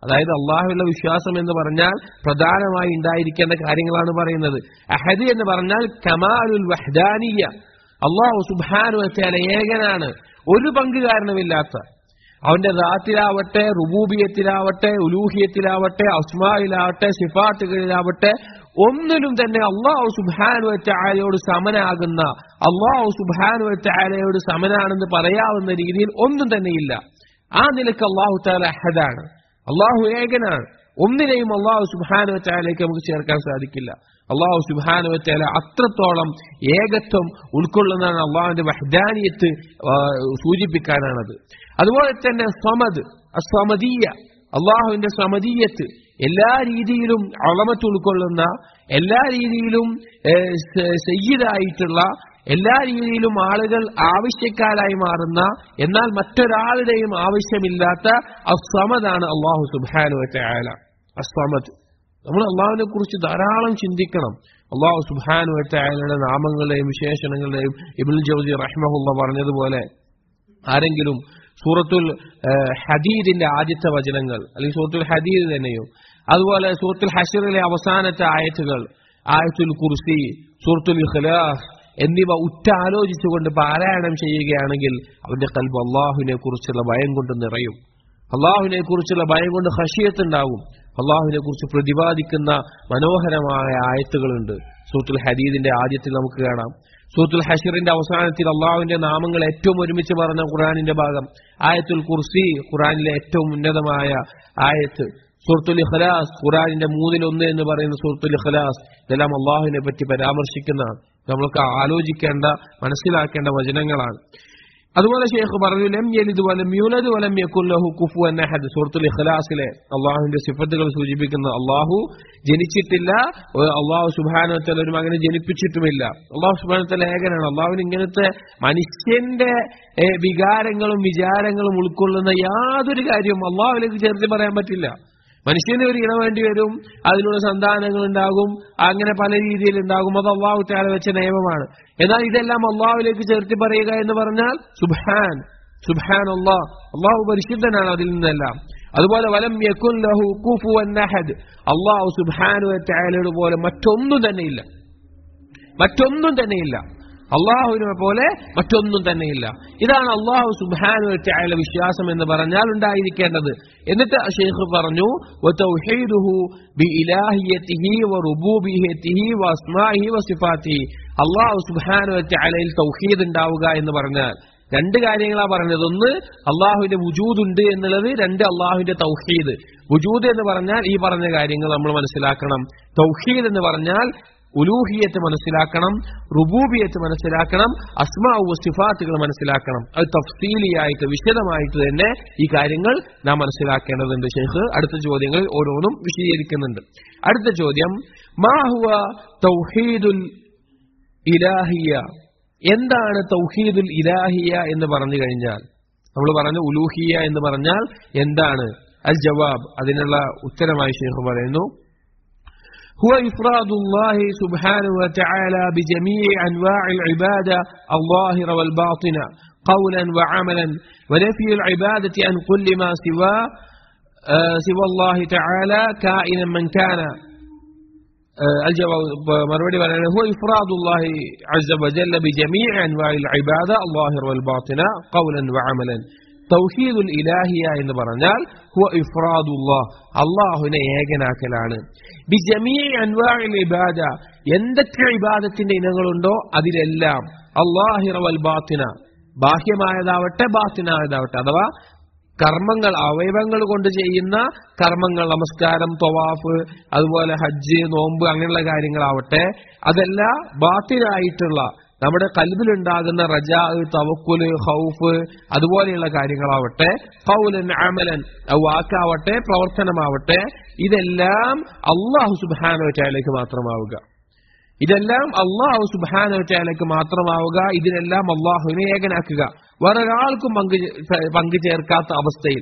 അതായത് അള്ളാഹുള്ള വിശ്വാസം എന്ന് പറഞ്ഞാൽ പ്രധാനമായി ഉണ്ടായിരിക്കേണ്ട കാര്യങ്ങളാണ് പറയുന്നത് അഹദ് എന്ന് പറഞ്ഞാൽ കമാലുൽ വഹ്ദാനിയ അള്ളാഹു സുബാനു വെച്ചാൽ ഏകനാണ് ഒരു പങ്കുകാരനുമില്ലാത്ത അവന്റെ ദാത്തിലാവട്ടെ റുബൂബിയത്തിലാവട്ടെ ഉലൂഹിയത്തിലാവട്ടെ അസ്മായിലാവട്ടെ സിഫാത്തുകളിലാവട്ടെ ഒന്നിലും തന്നെ അള്ളാഹു സുബാനു ചാലയോട് സമനാകുന്ന അള്ളാഹു സുബാനു ചാലയോട് സമനാണെന്ന് പറയാവുന്ന രീതിയിൽ ഒന്നും തന്നെയില്ല ആ നിലക്ക് അള്ളാഹു താല അഹദാണ് അള്ളാഹു ഏകനാണ് ഒന്നിനെയും അള്ളാഹു സുബാനു ചാലയ്ക്ക് നമുക്ക് ചേർക്കാൻ സാധിക്കില്ല അള്ളാഹു സുബാനു ചാല അത്രത്തോളം ഏകത്വം ഉൾക്കൊള്ളുന്നതാണ് അള്ളാഹുവിന്റെ വഹദാനിയത്ത് സൂചിപ്പിക്കാനാണത് അതുപോലെ തന്നെ സമദ് അസ്വമദീയ അള്ളാഹുവിന്റെ സമദീയത്ത് എല്ലാ രീതിയിലും അളമത്ത് ഉൾക്കൊള്ളുന്ന എല്ലാ രീതിയിലും സയ്യിദായിട്ടുള്ള എല്ലാ രീതിയിലും ആളുകൾ ആവശ്യക്കാരായി മാറുന്ന എന്നാൽ മറ്റൊരാളുടെയും ആവശ്യമില്ലാത്ത അസ്വമതാണ് അള്ളാഹു സുബാനു ആല അസ്വമത് നമ്മൾ അള്ളാഹുവിനെ കുറിച്ച് ധാരാളം ചിന്തിക്കണം അള്ളാഹു സുബാനു ആലയുടെ നാമങ്ങളുടെയും വിശേഷണങ്ങളുടെയും ഇബുൽ ജൗസി റഹ്മഹുല്ല പറഞ്ഞതുപോലെ ആരെങ്കിലും സൂറത്തുൽ ഹദീദിന്റെ ആദ്യത്തെ വചനങ്ങൾ അല്ലെങ്കിൽ സൂറത്തുൽ ഹദീദ് തന്നെയോ അതുപോലെ സൂറത്തുൽ ഹഷറിലെ അവസാനത്തെ ആയത്തുകൾ ആയത്തുൽ കുർസി സൂറത്തുൽ ഇഖ്ലാസ് എന്നിവ ഉറ്റാലോചിച്ചുകൊണ്ട് പാരായണം ചെയ്യുകയാണെങ്കിൽ അവന്റെ കൽബ് അള്ളാഹുവിനെ കുറിച്ചുള്ള ഭയം കൊണ്ട് നിറയും അള്ളാഹുവിനെ കുറിച്ചുള്ള ഭയം കൊണ്ട് ഹഷിയത്തുണ്ടാകും അള്ളാഹുവിനെ കുറിച്ച് പ്രതിപാദിക്കുന്ന മനോഹരമായ ആയത്തുകളുണ്ട് സൂത്തുൽ ഹദീദിന്റെ ആദ്യത്തിൽ നമുക്ക് കാണാം സൂത്തുൽ ഹഷറിന്റെ അവസാനത്തിൽ അള്ളാഹുവിന്റെ നാമങ്ങൾ ഏറ്റവും ഒരുമിച്ച് പറഞ്ഞ ഖുറാനിന്റെ ഭാഗം ആയത്തുൽ കുർസി ഖുറാനിലെ ഏറ്റവും ഉന്നതമായ ആയത്ത് സൂറത്തുൽ ഇഖ്ലാസ് ഖുറാനിന്റെ മൂന്നിലൊന്ന് എന്ന് പറയുന്ന സൂറത്തുൽ ഇഖ്ലാസ് ഇതെല്ലാം അള്ളാഹുവിനെ പറ്റി പരാമർശിക്കുന്ന നമ്മൾക്ക് ആലോചിക്കേണ്ട മനസ്സിലാക്കേണ്ട വചനങ്ങളാണ് അതുപോലെ ഷെയ്ഖ് പറഞ്ഞു ലം യലിദ് വലം യൂലദ് വലം യകുൽ ലഹു കുഫുവൻ അഹദ് സൂറത്തുൽ ഇഖ്ലാസിലെ അള്ളാഹുവിന്റെ സിഫത്തുകൾ സൂചിപ്പിക്കുന്ന അള്ളാഹു ജനിച്ചിട്ടില്ല അള്ളാഹു സുബ്ഹാനഹു വതആല ഒരു മകനെ ജനിപ്പിച്ചിട്ടുമില്ല അള്ളാഹു സുബ്ഹാനഹു വതആല ഏകനാണ് അള്ളാഹുവിന് ഇങ്ങനത്തെ മനുഷ്യന്റെ വികാരങ്ങളും വിചാരങ്ങളും ഉൾക്കൊള്ളുന്ന യാതൊരു കാര്യവും അള്ളാഹുവിലേക്ക് ചേർത്ത് പറയാൻ പറ്റില്ല മനുഷ്യന് ഒരു ഇണ വേണ്ടി വരും അതിലൂടെ സന്താനങ്ങൾ ഉണ്ടാകും അങ്ങനെ പല രീതിയിൽ ഉണ്ടാകും അത് അള്ളാഹു താല വെച്ച നിയമമാണ് എന്നാൽ ഇതെല്ലാം അള്ളാഹുവിലേക്ക് ചേർത്തി പറയുക എന്ന് പറഞ്ഞാൽ സുബാൻ സുബാൻ അള്ളാഹ് അള്ളാഹു പരിശുദ്ധനാണ് അതിൽ നിന്നെല്ലാം അതുപോലെ വലം യക്കുൻ ലഹു കുഫു അന്നഹദ് അള്ളാഹു സുബാനു താലയുടെ പോലെ മറ്റൊന്നും തന്നെയില്ല മറ്റൊന്നും തന്നെയില്ല അള്ളാഹുവിനെ പോലെ മറ്റൊന്നും തന്നെയില്ല ഇതാണ് അള്ളാഹു സുബാനു ചായ വിശ്വാസം എന്ന് പറഞ്ഞാൽ ഉണ്ടായിരിക്കേണ്ടത് എന്നിട്ട് ഷെയ്ഖ് പറഞ്ഞു അള്ളാഹു സുബാനു ചായയിൽ തൗഹീദ് ഉണ്ടാവുക എന്ന് പറഞ്ഞാൽ രണ്ട് കാര്യങ്ങളാ പറഞ്ഞത് ഒന്ന് അള്ളാഹുവിന്റെ വുജൂദുണ്ട് എന്നുള്ളത് രണ്ട് അള്ളാഹുവിന്റെ തൗഹീദ് വുജൂദ് എന്ന് പറഞ്ഞാൽ ഈ പറഞ്ഞ കാര്യങ്ങൾ നമ്മൾ മനസ്സിലാക്കണം തൗഹീദ് എന്ന് പറഞ്ഞാൽ ഉലൂഹിയത്ത് മനസ്സിലാക്കണം റുബൂബിയത്ത് മനസ്സിലാക്കണം അസ്മാവു സിഫാത്തുകൾ മനസ്സിലാക്കണം അത് തഫ്സീലിയായിട്ട് വിശദമായിട്ട് തന്നെ ഈ കാര്യങ്ങൾ നാം മനസ്സിലാക്കേണ്ടതുണ്ട് ഷെയ്ഖ് അടുത്ത ചോദ്യങ്ങൾ ഓരോന്നും വിശദീകരിക്കുന്നുണ്ട് അടുത്ത ചോദ്യം മാഹുവ തൗഹീദുൽ ഇലാഹിയ എന്താണ് തൗഹീദുൽ ഇലാഹിയ എന്ന് പറഞ്ഞു കഴിഞ്ഞാൽ നമ്മൾ പറഞ്ഞ ഉലൂഹിയ എന്ന് പറഞ്ഞാൽ എന്താണ് അൽ ജവാബ് അതിനുള്ള ഉത്തരമായി ഷെയ്ഖ് പറയുന്നു هو إفراد الله سبحانه وتعالى بجميع أنواع العبادة الظاهرة والباطنة قولا وعملا ونفي العبادة عن كل ما سوى سوى الله تعالى كائنا من كان الجواب مروي هو إفراد الله عز وجل بجميع أنواع العبادة الظاهرة والباطنة قولا وعملا തൗഹീദുൽ ഇലാഹിയ എന്ന് പറഞ്ഞാൽ ഹുവ ഇഫ്രാദുല്ലാഹ് അള്ളാഹുവിനെ ഏകനാക്കലാണ് ബിജമീ അൻവാഇൽ ഇബാദ എന്തൊക്കെ ഇബാദത്തിന്റെ ഇനങ്ങളുണ്ടോ അതിലെല്ലാം അള്ളാഹിറ വൽ ബാത്തിന ബാഹ്യമായതാവട്ടെ ബാത്തിനായതാവട്ടെ അഥവാ കർമ്മങ്ങൾ അവയവങ്ങൾ കൊണ്ട് ചെയ്യുന്ന കർമ്മങ്ങൾ നമസ്കാരം തൊവാഫ് അതുപോലെ ഹജ്ജ് നോമ്പ് അങ്ങനെയുള്ള കാര്യങ്ങളാവട്ടെ അതെല്ലാം ബാത്തിനായിട്ടുള്ള നമ്മുടെ കൽബിലുണ്ടാകുന്ന റജാ തവക്കുല് ഹൗഫ് അതുപോലെയുള്ള കാര്യങ്ങളാവട്ടെ ഫൗലൻ അമലൻ വാക്കാവട്ടെ പ്രവർത്തനമാവട്ടെ ഇതെല്ലാം അള്ളാഹു സുബാനോറ്റാലേക്ക് മാത്രമാവുക ഇതെല്ലാം അള്ളാഹു സുബാനോറ്റാലേക്ക് മാത്രമാവുക ഇതിനെല്ലാം അള്ളാഹുവിനെ ഏകനാക്കുക വേറൊരാൾക്കും പങ്കു പങ്കു ചേർക്കാത്ത അവസ്ഥയിൽ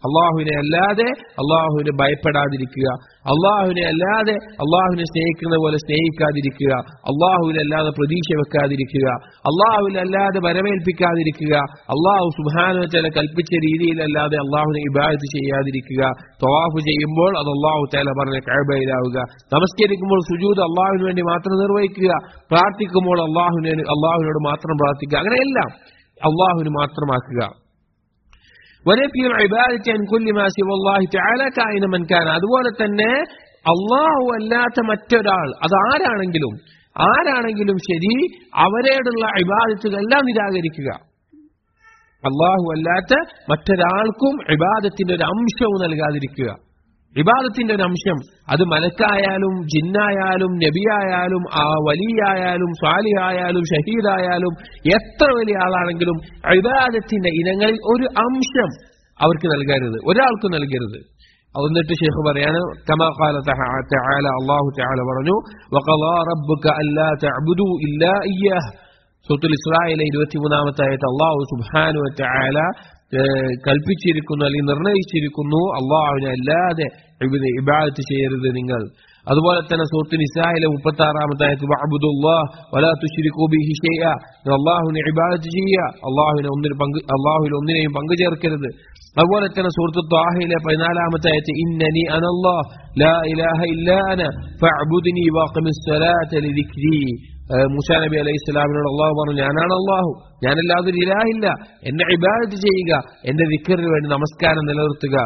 അള്ളാഹുവിനെ അല്ലാതെ അള്ളാഹുവിനെ ഭയപ്പെടാതിരിക്കുക അള്ളാഹുവിനെ അല്ലാതെ അള്ളാഹുവിനെ സ്നേഹിക്കുന്ന പോലെ സ്നേഹിക്കാതിരിക്കുക അള്ളാഹുവിനെ അല്ലാതെ പ്രതീക്ഷ വെക്കാതിരിക്കുക അള്ളാഹുവിനെ അല്ലാതെ വരവേൽപ്പിക്കാതിരിക്കുക അള്ളാഹു സുബാനു ചില കൽപ്പിച്ച രീതിയിലല്ലാതെ അള്ളാഹുവിനെ ഇബാദത്ത് ചെയ്യാതിരിക്കുക തവാഫ് ചെയ്യുമ്പോൾ അത് അള്ളാഹു തല പറഞ്ഞ കഴബയിലാവുക നമസ്കരിക്കുമ്പോൾ സുജൂദ് അള്ളാഹുവിന് വേണ്ടി മാത്രം നിർവഹിക്കുക പ്രാർത്ഥിക്കുമ്പോൾ അള്ളാഹുവിനെ അള്ളാഹുവിനോട് മാത്രം പ്രാർത്ഥിക്കുക അങ്ങനെയെല്ലാം അള്ളാഹുവിന് മാത്രമാക്കുക ونفي العبادة عن كل ما سوى الله تعالى كائن من كان അതുപോലെ തന്നെ അള്ളാഹു അല്ലാത്ത മറ്റൊരാൾ അത് ആരാണെങ്കിലും ആരാണെങ്കിലും ശരി അവരോടുള്ള ഇബാദത്തുകളെല്ലാം നിരാകരിക്കുക അള്ളാഹു അല്ലാത്ത മറ്റൊരാൾക്കും ഇബാദത്തിന്റെ ഒരു അംശവും നൽകാതിരിക്കുക ഇബാദത്തിന്റെ ഒരു അംശം അത് മലക്കായാലും ജിന്നായാലും നബിയായാലും ആ വലിയായാലും സ്വാലിയായാലും ഷഹീദായാലും എത്ര വലിയ ആളാണെങ്കിലും ഇബാദത്തിന്റെ ഇനങ്ങളിൽ ഒരു അംശം അവർക്ക് നൽകരുത് ഒരാൾക്കും നൽകരുത് എന്നിട്ട് ഷെയ്ഖ് പറയാണ് കമാ ഖാല തആല അല്ലാഹു തആല പറഞ്ഞു വഖളാ റബ്ബുക അല്ലാ തഅബുദു ഇല്ലാ ഇയ്യാഹ് സൂത്തുൽ ഇസ്രായേലെ ഇരുപത്തിമൂന്നാമത്തെ ആയത്ത് അള്ളാഹു സുബ്ഹാനു വതആല കൽപ്പിച്ചിരിക്കുന്നു അല്ലെങ്കിൽ നിർണയിച്ചിരിക്കുന്നു അള്ളാഹുവിനെ അല്ലാതെ ഇബാദത്ത് ചെയ്യരുത് നിങ്ങൾ അതുപോലെ തന്നെ സൂത്ത് നിസായിലെ മുപ്പത്തി ആറാമത്തെ ആയത്ത് വഅബ്ദുല്ലാഹ് വലാ തുശ്രികൂ ബിഹി ഷൈഅ അള്ളാഹുവിനെ ഇബാദത്ത് ചെയ്യുക അള്ളാഹുവിനെ ഒന്നിന് പങ്ക് അള്ളാഹുവിൽ ഒന്നിനെയും പങ്കു ചേർക്കരുത് അതുപോലെ തന്നെ സൂറത്ത് ത്വാഹയിലെ പതിനാലാമത്തെ ആയത്ത് ഇന്നനി അനല്ലാഹ് ലാ ഇലാഹ ഇല്ലാ അന ഫഅബ്ദുനി വഖിമിസ് സ്വലാത ലിദിക്രി മൂസാ നബി അലൈഹി ഇസ്ലാമിനോട് അള്ളാഹു പറഞ്ഞു ഞാനാണ് അള്ളാഹു ഞാനല്ലാതെ ഒരു ഇലാഹില്ല എന്നെ ഇബാദത്ത് ചെയ്യുക എന്റെ വിക്കറിന് വേണ്ടി നമസ്കാരം നിലനിർത്തുക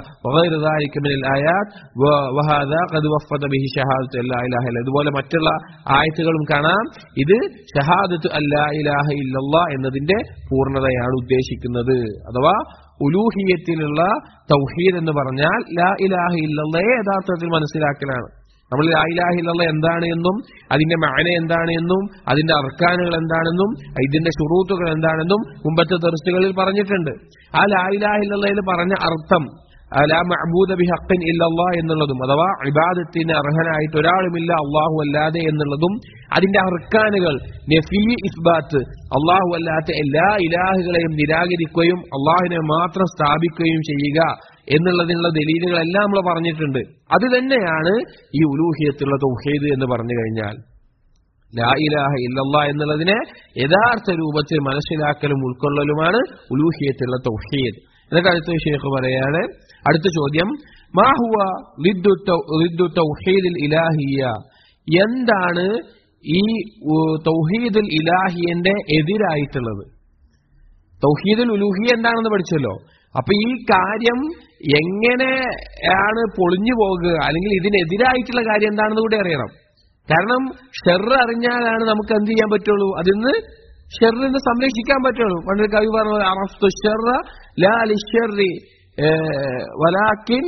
ഇതുപോലെ മറ്റുള്ള ആയത്തുകളും കാണാം ഇത് ഷഹാദത്ത് അല്ലാ ഇലാഹ ഇല്ലല്ലാ എന്നതിന്റെ പൂർണ്ണതയാണ് ഉദ്ദേശിക്കുന്നത് അഥവാ ഉലൂഹിയത്തിലുള്ള തൗഹീദ് എന്ന് പറഞ്ഞാൽ ലാ ഇലാഹ ഇല്ലല്ലയെ യഥാർത്ഥത്തിൽ മനസ്സിലാക്കലാണ് നമ്മൾ ലായിലാഹിലുള്ള എന്താണ് എന്നും അതിന്റെ മാന എന്താണ് എന്നും അതിന്റെ അർക്കാനുകൾ എന്താണെന്നും ഇതിന്റെ ഷുറൂത്തുകൾ എന്താണെന്നും മുമ്പത്തെ തെർസുകളിൽ പറഞ്ഞിട്ടുണ്ട് ആ ലായിലാഹില്ലയിൽ പറഞ്ഞ അർത്ഥം ലാ മഅബൂദ ബിഹഖിൻ ഇല്ലല്ലാ എന്നുള്ളതും അഥവാ ഇബാദത്തിന് അർഹനായിട്ട് ഒരാളുമില്ല അള്ളാഹു അല്ലാതെ എന്നുള്ളതും അതിന്റെ അർക്കാനുകൾ നഫീ ഇസ്ബാത്ത് അള്ളാഹു അല്ലാത്ത എല്ലാ ഇലാഹുകളെയും നിരാകരിക്കുകയും അള്ളാഹുവിനെ മാത്രം സ്ഥാപിക്കുകയും ചെയ്യുക എന്നുള്ളതിനുള്ള ദലീലുകളെല്ലാം നമ്മൾ പറഞ്ഞിട്ടുണ്ട് അത് തന്നെയാണ് ഈ ഉലൂഹിയത്തുള്ള തൗഹീദ് എന്ന് പറഞ്ഞു കഴിഞ്ഞാൽ ലാ ഇലാഹ ഇല്ലല്ലാ എന്നുള്ളതിനെ യഥാർത്ഥ രൂപത്തിൽ മനസ്സിലാക്കലും ഉൾക്കൊള്ളലുമാണ് ഉലൂഹിയത്തുള്ള തൗഹീദ് എന്നിട്ട് അടുത്ത ഷേഖ് പറയാണ് അടുത്ത ചോദ്യം മാഹുവ തൗഹീദിൽ ഇലാഹിയ എന്താണ് ഈ തൗഹീദുൽ ഇലാഹിയന്റെ എതിരായിട്ടുള്ളത് തൗഹീദുൽ ഉലൂഹിയ എന്താണെന്ന് പഠിച്ചല്ലോ അപ്പൊ ഈ കാര്യം എങ്ങനെയാണ് പൊളിഞ്ഞു പോകുക അല്ലെങ്കിൽ ഇതിനെതിരായിട്ടുള്ള കാര്യം എന്താണെന്ന് കൂടി അറിയണം കാരണം ഷെറ് അറിഞ്ഞാലാണ് നമുക്ക് എന്ത് ചെയ്യാൻ പറ്റുള്ളൂ അതിന്ന് ഷെറിന് സംരക്ഷിക്കാൻ പറ്റുള്ളൂ പണ്ടൊരു കവി പറഞ്ഞത് അറഫ്തു ഷെറ ലാ ലിഷെറി വലാക്കിൻ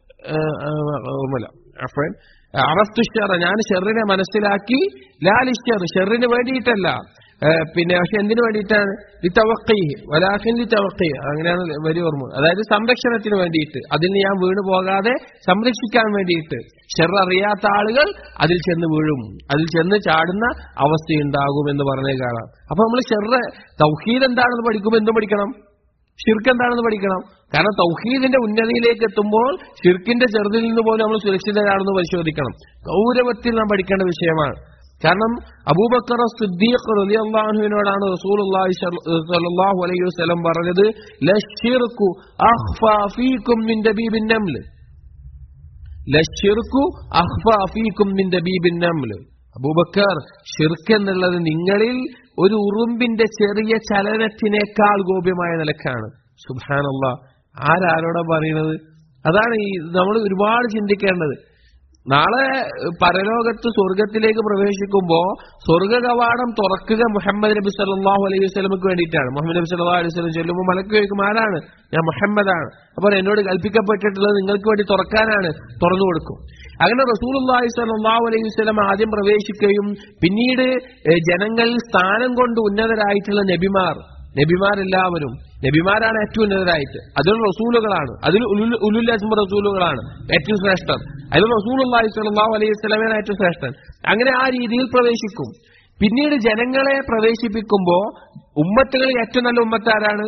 അറഫ്തു ഷെറ ഞാൻ ഷെറിനെ മനസ്സിലാക്കി ലാ ലിഷെർ ഷെറിന് വേണ്ടിയിട്ടല്ല പിന്നെ പക്ഷെ എന്തിനു വേണ്ടിയിട്ടാണ് ലിത്തവക്കി വലാഖിൻ ലിത്തവക്കി അങ്ങനെയാണ് വരി ഓർമ്മ അതായത് സംരക്ഷണത്തിന് വേണ്ടിയിട്ട് അതിൽ ഞാൻ വീണു പോകാതെ സംരക്ഷിക്കാൻ വേണ്ടിയിട്ട് ഷെർ അറിയാത്ത ആളുകൾ അതിൽ ചെന്ന് വീഴും അതിൽ ചെന്ന് ചാടുന്ന അവസ്ഥയുണ്ടാകും എന്ന് പറഞ്ഞേ കാണാം അപ്പൊ നമ്മൾ ഷെറ് തൗഹീദ് എന്താണെന്ന് പഠിക്കുമ്പോൾ എന്തും പഠിക്കണം ഷിർക്ക് എന്താണെന്ന് പഠിക്കണം കാരണം തൗഹീദിന്റെ ഉന്നതിയിലേക്ക് എത്തുമ്പോൾ ഷിർക്കിന്റെ ചെറുതിൽ നിന്ന് പോലും നമ്മൾ സുരക്ഷിതരാണെന്ന് പരിശോധിക്കണം ഗൗരവത്തിൽ നാം പഠിക്കേണ്ട വിഷയമാണ് കാരണം അബൂബക്കർ സിദ്ദീഖ് റളിയല്ലാഹുവിനോടാണ് റസൂലുള്ളാഹി സ്വല്ലല്ലാഹു അലൈഹി വസല്ലം പറഞ്ഞത് ലശ്ശിർക്കു അഖ്ഫാ ഫീകും മിൻ ദബീബിൻ നംൽ ലശ്ശിർക്കു അഖ്ഫാ ഫീകും മിൻ ദബീബിൻ നംൽ അബൂബക്കർ ഷിർക്ക് എന്നുള്ളത് നിങ്ങളിൽ ഒരു ഉറുമ്പിന്റെ ചെറിയ ചലനത്തിനേക്കാൾ ഗോപ്യമായ നിലക്കാണ് സുബാനല്ല ആരാരോടാ പറയുന്നത് അതാണ് ഈ നമ്മൾ ഒരുപാട് ചിന്തിക്കേണ്ടത് നാളെ പരലോകത്ത് സ്വർഗത്തിലേക്ക് പ്രവേശിക്കുമ്പോ സ്വർഗ കവാടം തുറക്കുക മുഹമ്മദ് നബി സല്ലാഹു അലൈഹി വസ്ലമക്ക് വേണ്ടിയിട്ടാണ് മുഹമ്മദ് നബി സല്ലാ അലൈഹി വസ്ലം ചെല്ലുമ്പോൾ മലക്ക് ചോദിക്കും ആരാണ് ഞാൻ മുഹമ്മദാണ് അപ്പോൾ എന്നോട് കൽപ്പിക്കപ്പെട്ടിട്ടുള്ളത് നിങ്ങൾക്ക് വേണ്ടി തുറക്കാനാണ് തുറന്നു കൊടുക്കും അങ്ങനെ റസൂലുള്ളാഹി സ്വല്ലല്ലാഹു അലൈഹി വസല്ലം ആദ്യം പ്രവേശിക്കുകയും പിന്നീട് ജനങ്ങളിൽ സ്ഥാനം കൊണ്ട് ഉന്നതരായിട്ടുള്ള നബിമാർ നബിമാരെല്ലാവരും നബിമാരാണ് ഏറ്റവും ഉന്നതരായിട്ട് അതിൽ റസൂലുകളാണ് അതിൽ ഉലുൽ അസ്മ റസൂലുകളാണ് ഏറ്റവും ശ്രേഷ്ഠർ അതിൽ റസൂൽ അള്ളാഹി സ്വലാഹു അലൈഹി സ്വലമേന ഏറ്റവും ശ്രേഷ്ഠൻ അങ്ങനെ ആ രീതിയിൽ പ്രവേശിക്കും പിന്നീട് ജനങ്ങളെ പ്രവേശിപ്പിക്കുമ്പോ ഉമ്മത്തുകളിൽ ഏറ്റവും നല്ല ഉമ്മത്താരാണ്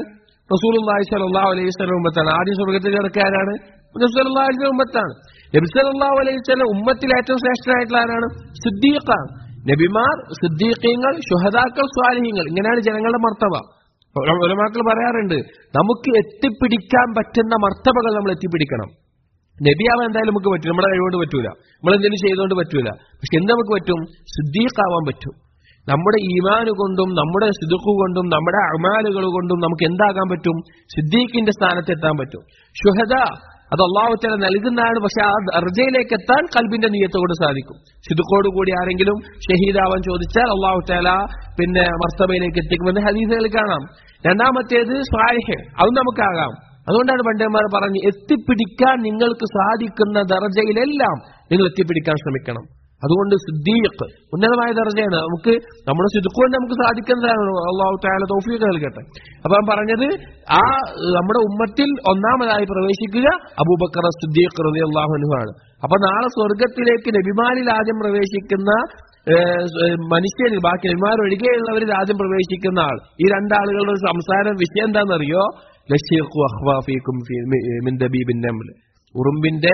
റസൂലുള്ളാഹി സ്വല്ലല്ലാഹു അലൈഹി വസല്ലം ഉമ്മത്താണ് ആദ്യം സ്വർഗത്തിൽ കിടക്കാനാണ് നബി സല്ലല്ലാഹു അലൈഹി വസല്ലം ഉമ്മത്താണ് നബി സല്ലല്ലാഹു അലൈഹി വസല്ലം ഉമ്മത്തിൽ ഏറ്റവും ശ്രേഷ്ഠനായിട്ടുള്ള ആരാണ് സിദ്ദീഖാണ് നബിമാർ സിദ്ദീഖീങ്ങൾ ശുഹദാക്കൾ സ്വാലിഹീങ്ങൾ ഇങ്ങനെയാണ് ജനങ്ങളുടെ മർത്തവ ഒരമാക്കൾ പറയാറുണ്ട് നമുക്ക് എത്തിപ്പിടിക്കാൻ പറ്റുന്ന മർത്തബകൾ നമ്മൾ എത്തിപ്പിടിക്കണം നബിയാവാൻ എന്തായാലും നമുക്ക് പറ്റും നമ്മുടെ കഴിവുകൊണ്ട് പറ്റൂല നമ്മൾ എന്തെങ്കിലും ചെയ്തുകൊണ്ട് പറ്റൂല പക്ഷെ എന്ത് നമുക്ക് പറ്റും സിദ്ദീഖാവാൻ പറ്റും നമ്മുടെ ഈമാന് കൊണ്ടും നമ്മുടെ സിദുക്കു കൊണ്ടും നമ്മുടെ അമാലുകൾ കൊണ്ടും നമുക്ക് എന്താകാൻ പറ്റും സിദ്ദീഖിന്റെ സ്ഥാനത്ത് എത്താൻ പറ്റും ഷുഹദ അത് അള്ളാഹുത്തല നൽകുന്നതാണ് പക്ഷെ ആ അർജയിലേക്ക് എത്താൻ കൽബിന്റെ നീയത്ത് കൊണ്ട് സാധിക്കും സിദുക്കോട് കൂടി ആരെങ്കിലും ഷഹീദാവാൻ ചോദിച്ചാൽ അള്ളാഹുത്തല പിന്നെ മർത്തബയിലേക്ക് എത്തിക്കുമെന്ന് ഹദീസുകളിൽ കാണാം രണ്ടാമത്തേത് സ്വാലിഹ് അത് നമുക്കാകാം അതുകൊണ്ടാണ് പണ്ഡിതന്മാർ പറഞ്ഞ് എത്തിപ്പിടിക്കാൻ നിങ്ങൾക്ക് സാധിക്കുന്ന ദർജയിലെല്ലാം നിങ്ങൾ എത്തിപ്പിടിക്കാൻ ശ്രമിക്കണം അതുകൊണ്ട് സിദ്ദീഖ് ഉന്നതമായ ദർജയാണ് നമുക്ക് നമ്മുടെ സിദ്ദുക്കൊണ്ട് നമുക്ക് സാധിക്കുന്നതാണ് അള്ളാഹു താല തൗഫീഖ് നൽകട്ടെ അപ്പൊ ഞാൻ പറഞ്ഞത് ആ നമ്മുടെ ഉമ്മത്തിൽ ഒന്നാമതായി പ്രവേശിക്കുക അബൂബക്കർ സിദ്ദീഖ് റതി അള്ളാഹുനുമാണ് അപ്പൊ നാളെ സ്വർഗത്തിലേക്ക് നബിമാരിൽ ആദ്യം പ്രവേശിക്കുന്ന മനുഷ്യരിൽ ബാക്കി നബിമാർ ഒഴികെയുള്ളവരിൽ ആദ്യം പ്രവേശിക്കുന്ന ആൾ ഈ രണ്ടാളുകളുടെ ഒരു സംസാരം വിഷയം എന്താണെന്നറിയോ ലഷീഖു അഹ്വാഫിക്കും മിൻ ദബീബിൻ നംൽ ഉറുമ്പിന്റെ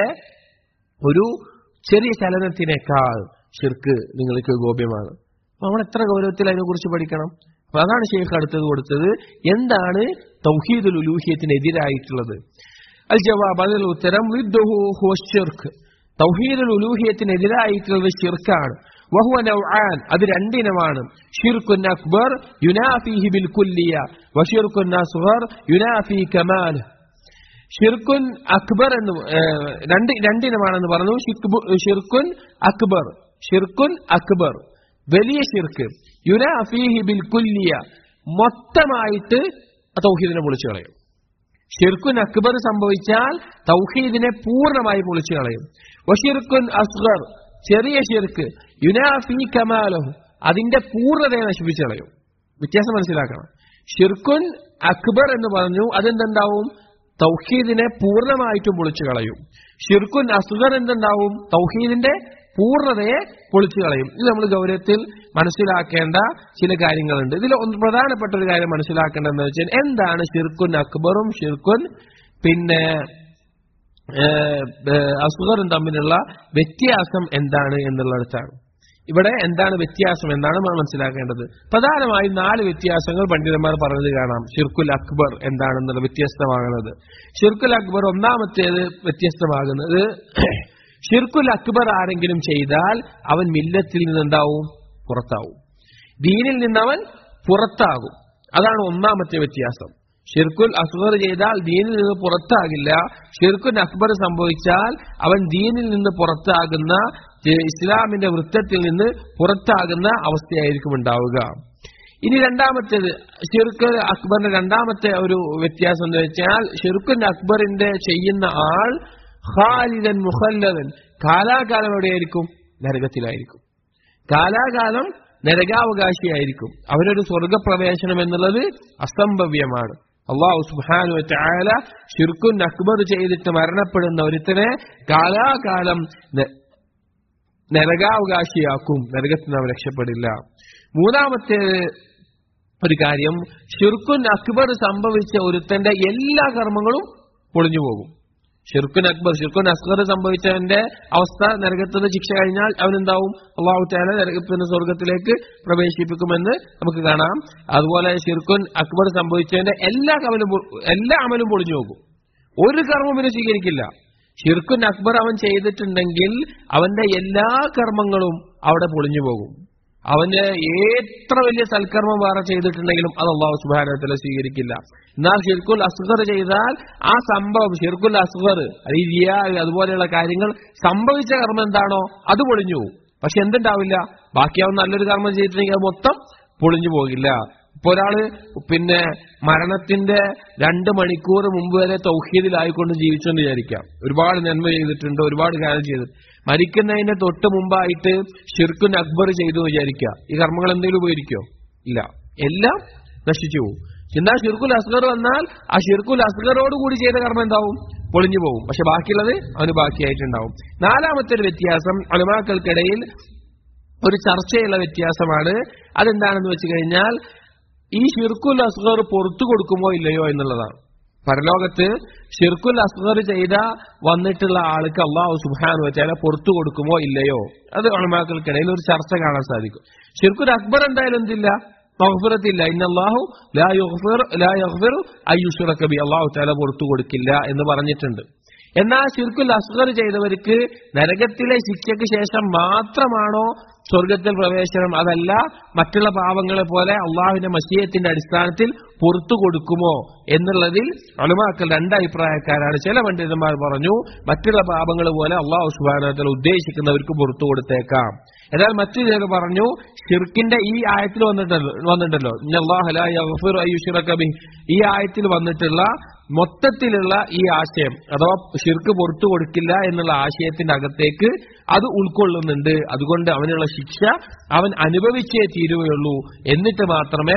ഒരു ചെറിയ ചലനത്തിനേക്കാൾ ഷിർക്ക് നിങ്ങൾക്ക് ഗോപ്യമാണ് നമ്മൾ എത്ര ഗൗരവത്തിൽ അതിനെക്കുറിച്ച് പഠിക്കണം അപ്പൊ അതാണ് ഷെയ്ഖ് അടുത്തത് കൊടുത്തത് എന്താണ് തൗഹീദുൽ ഉലൂഹിയത്തിനെതിരായിട്ടുള്ളത് അൽ ജവാബ് അതിൽ ഉത്തരം ഷിർക്ക് തൗഹീദുൽ ഉലൂഹിയത്തിനെതിരായിട്ടുള്ളത് ഷിർക്കാണ് വഹുവ നൗആൻ അത് രണ്ടിനമാണ് ഷിർക്കുൻ അക്ബർ യുനാഫിഹി ബിൽ കുല്ലിയ വഷിർക്കുൻ അസ്ഗർ യുനാഫി കമാൽ ഷിർക്കുൻ അക്ബർ എന്ന് രണ്ട് രണ്ടിനമാണെന്ന് പറഞ്ഞു ഷിർക്കുൻ അക്ബർ ഷിർക്കുൻ അക്ബർ വലിയ ഷിർക്ക് യുനാഫിഹി ബിൽ കുല്ലിയ മൊത്തമായിട്ട് തൗഹീദിനെ പൊളിച്ചു കളയും ഷിർക്കുൻ അക്ബർ സംഭവിച്ചാൽ തൗഹീദിനെ പൂർണ്ണമായി പൊളിച്ചു കളയും വഷിർക്കുൻ അസ്ഗർ ചെറിയ ഷിർക്ക് യുനാഫി കമാലഹു അതിന്റെ പൂർണ്ണതയെ നശിപ്പിച്ചു കളയും വ്യത്യാസം മനസ്സിലാക്കണം ഷിർക്കുൻ അക്ബർ എന്ന് പറഞ്ഞു അതെന്തുണ്ടാവും തൗഹീദിനെ പൂർണ്ണമായിട്ടും പൊളിച്ചു കളയും ഷിർക്കുൻ അസുഗർ എന്തുണ്ടാവും തൗഹീദിന്റെ പൂർണ്ണതയെ പൊളിച്ചു കളയും ഇത് നമ്മൾ ഗൗരവത്തിൽ മനസ്സിലാക്കേണ്ട ചില കാര്യങ്ങളുണ്ട് ഇതിൽ ഒന്ന് പ്രധാനപ്പെട്ട ഒരു കാര്യം മനസ്സിലാക്കേണ്ടതെന്ന് വെച്ചാൽ എന്താണ് ഷിർക്കുൻ അക്ബറും ഷിർക്കുൻ പിന്നെ അസുഗറും തമ്മിലുള്ള വ്യത്യാസം എന്താണ് എന്നുള്ളിടത്താണ് ഇവിടെ എന്താണ് വ്യത്യാസം എന്നാണ് നമ്മൾ മനസ്സിലാക്കേണ്ടത് പ്രധാനമായും നാല് വ്യത്യാസങ്ങൾ പണ്ഡിതന്മാർ പറഞ്ഞത് കാണാം ഷിർക്കുൽ അക്ബർ എന്താണെന്നുള്ള വ്യത്യസ്തമാകുന്നത് ഷിർക്കുൽ അക്ബർ ഒന്നാമത്തേത് വ്യത്യസ്തമാകുന്നത് ഷിർക്കുൽ അക്ബർ ആരെങ്കിലും ചെയ്താൽ അവൻ മില്ലത്തിൽ നിന്നുണ്ടാവും പുറത്താവും ദീനിൽ നിന്നവൻ പുറത്താകും അതാണ് ഒന്നാമത്തെ വ്യത്യാസം ഷിർക്കുൽ അസ്ഗർ ചെയ്താൽ ദീനിൽ നിന്ന് പുറത്താകില്ല ഷിർക്കുൽ അക്ബർ സംഭവിച്ചാൽ അവൻ ദീനിൽ നിന്ന് പുറത്താകുന്ന ഇസ്ലാമിന്റെ വൃത്തത്തിൽ നിന്ന് പുറത്താകുന്ന അവസ്ഥയായിരിക്കും ഉണ്ടാവുക ഇനി രണ്ടാമത്തേത് ഷിർക്ക് അക്ബറിന്റെ രണ്ടാമത്തെ ഒരു വ്യത്യാസം എന്ന് വെച്ചാൽ ഷിർക്കുൻ അക്ബറിന്റെ ചെയ്യുന്ന ആൾ ഖാലിദൻ മുഖല്ലദൻ കാലാകാലം എവിടെയായിരിക്കും നരകത്തിലായിരിക്കും കാലാകാലം നരകാവകാശിയായിരിക്കും അവരൊരു സ്വർഗപ്രവേശനം എന്നുള്ളത് അസംഭവ്യമാണ് അള്ളാഹു സുബാനു ചായാല ഷിർക്കുൻ അക്ബർ ചെയ്തിട്ട് മരണപ്പെടുന്ന ഒരുത്തനെ കാലാകാലം നരകാവകാശിയാക്കും നരകത്തിൽ നാം രക്ഷപ്പെടില്ല മൂന്നാമത്തെ ഒരു കാര്യം ഷിർക്കുൻ അക്ബർ സംഭവിച്ച ഒരുത്തന്റെ എല്ലാ കർമ്മങ്ങളും പൊളിഞ്ഞു പോകും ഷിർക്കുൻ അക്ബർ ഷിർക്കുൻ അസ്ഗർ സംഭവിച്ചവന്റെ അവസ്ഥ നരകത്തിന്റെ ശിക്ഷ കഴിഞ്ഞാൽ അവനെന്താവും അള്ളാഹു താല നരകത്തിന്റെ സ്വർഗത്തിലേക്ക് പ്രവേശിപ്പിക്കുമെന്ന് നമുക്ക് കാണാം അതുപോലെ ഷിർക്കുൻ അക്ബർ സംഭവിച്ചവന്റെ എല്ലാ കമലും എല്ലാ അമലും പൊളിഞ്ഞു പോകും ഒരു കർമ്മം പിന്നെ സ്വീകരിക്കില്ല ഷിർക്കുൻ അക്ബർ അവൻ ചെയ്തിട്ടുണ്ടെങ്കിൽ അവന്റെ എല്ലാ കർമ്മങ്ങളും അവിടെ പൊളിഞ്ഞു പോകും അവന് എത്ര വലിയ സൽക്കർമ്മം വേറെ ചെയ്തിട്ടുണ്ടെങ്കിലും അത് അള്ളാഹു സുബാനത്തില സ്വീകരിക്കില്ല എന്നാൽ ഷിർക്കുൽ അസ്ഗർ ചെയ്താൽ ആ സംഭവം ഷിർക്കുൽ അസ്ഗർ റിയ അതുപോലെയുള്ള കാര്യങ്ങൾ സംഭവിച്ച കർമ്മം എന്താണോ അത് പൊളിഞ്ഞു പോകും പക്ഷെ എന്തുണ്ടാവില്ല ബാക്കി അവൻ നല്ലൊരു കർമ്മം ചെയ്തിട്ടുണ്ടെങ്കിൽ അത് മൊത്തം പൊളിഞ്ഞു പോകില്ല ഇപ്പൊ ഒരാള് പിന്നെ മരണത്തിന്റെ രണ്ട് മണിക്കൂർ മുമ്പ് വരെ തൗഹീദിലായിക്കൊണ്ട് ജീവിച്ചെന്ന് വിചാരിക്കാം ഒരുപാട് നന്മ ചെയ്തിട്ടുണ്ട് ഒരുപാട് കാര്യം ചെയ്തിട്ടുണ്ട് മരിക്കുന്നതിന്റെ തൊട്ട് മുമ്പായിട്ട് ഷിർക്കുൻ അക്ബർ ചെയ്തു വിചാരിക്കുക ഈ കർമ്മങ്ങൾ എന്തെങ്കിലും ഉപകരിക്കോ ഇല്ല എല്ലാം നശിച്ചു പോകും എന്നാൽ ഷിർക്കുൽ അസ്ഗർ വന്നാൽ ആ ഷിർക്കുൽ അസ്ഗറോട് കൂടി ചെയ്ത കർമ്മം എന്താവും പൊളിഞ്ഞു പോകും പക്ഷെ ബാക്കിയുള്ളത് അവന് ബാക്കിയായിട്ടുണ്ടാവും നാലാമത്തെ ഒരു വ്യത്യാസം അലുമാക്കൾക്കിടയിൽ ഒരു ചർച്ചയുള്ള വ്യത്യാസമാണ് അതെന്താണെന്ന് വെച്ച് കഴിഞ്ഞാൽ ഈ ഷിർക്കുൽ അസ്ഗർ പുറത്തു കൊടുക്കുമോ ഇല്ലയോ എന്നുള്ളതാണ് പരലോകത്ത് ഷിർക്കുൽ അസ്ഗർ ചെയ്ത വന്നിട്ടുള്ള ആൾക്ക് അള്ളാഹു സുബാൻ വെച്ചാൽ പുറത്തു കൊടുക്കുമോ ഇല്ലയോ അത് ഉളമാക്കൾക്കിടയിൽ ഒരു ചർച്ച കാണാൻ സാധിക്കും ഷിർക്കുൽ അക്ബർ എന്തായാലും എന്തില്ല മഹഫിറത്തില്ല ഇന്നല്ലാഹു ലാ യുഗ്ഫിർ ലാ യഗ്ഫിറു അയ്യുഷ്റക ബി അള്ളാഹു തആല പുറത്തു കൊടുക്കില്ല എന്ന് പറഞ്ഞിട്ടുണ്ട് എന്നാൽ ഷിർക്കുൽ അസ്ഗർ ചെയ്തവർക്ക് നരകത്തിലെ ശിക്ഷയ്ക്ക് ശേഷം മാത്രമാണോ സ്വർഗത്തിൽ പ്രവേശനം അതല്ല മറ്റുള്ള പാവങ്ങളെ പോലെ അള്ളാഹുവിന്റെ മസീയത്തിന്റെ അടിസ്ഥാനത്തിൽ പുറത്തു കൊടുക്കുമോ എന്നുള്ളതിൽ അളുമാക്കൾ രണ്ട് അഭിപ്രായക്കാരാണ് ചില പണ്ഡിതന്മാർ പറഞ്ഞു മറ്റുള്ള പാപങ്ങൾ പോലെ അള്ളാഹു സുബാനത്തിൽ ഉദ്ദേശിക്കുന്നവർക്ക് പുറത്തു കൊടുത്തേക്കാം എന്നാൽ മറ്റു ചിലർ പറഞ്ഞു ഷിർക്കിന്റെ ഈ ആയത്തിൽ വന്നിട്ടല്ലോ വന്നിട്ടല്ലോ ഇന്നല്ലാഹു ലാ യഗ്ഫിറു അയ്യുശ്റക ബിഹി. ഈ ആയത്തിൽ വന്നിട്ടുള്ള മൊത്തത്തിലുള്ള ഈ ആശയം അഥവാ ഷിർക്ക് പുറത്തു കൊടുക്കില്ല എന്നുള്ള ആശയത്തിന്റെ അകത്തേക്ക് അത് ഉൾക്കൊള്ളുന്നുണ്ട് അതുകൊണ്ട് അവനുള്ള ശിക്ഷ അവൻ അനുഭവിച്ചേ തീരുകയുള്ളൂ എന്നിട്ട് മാത്രമേ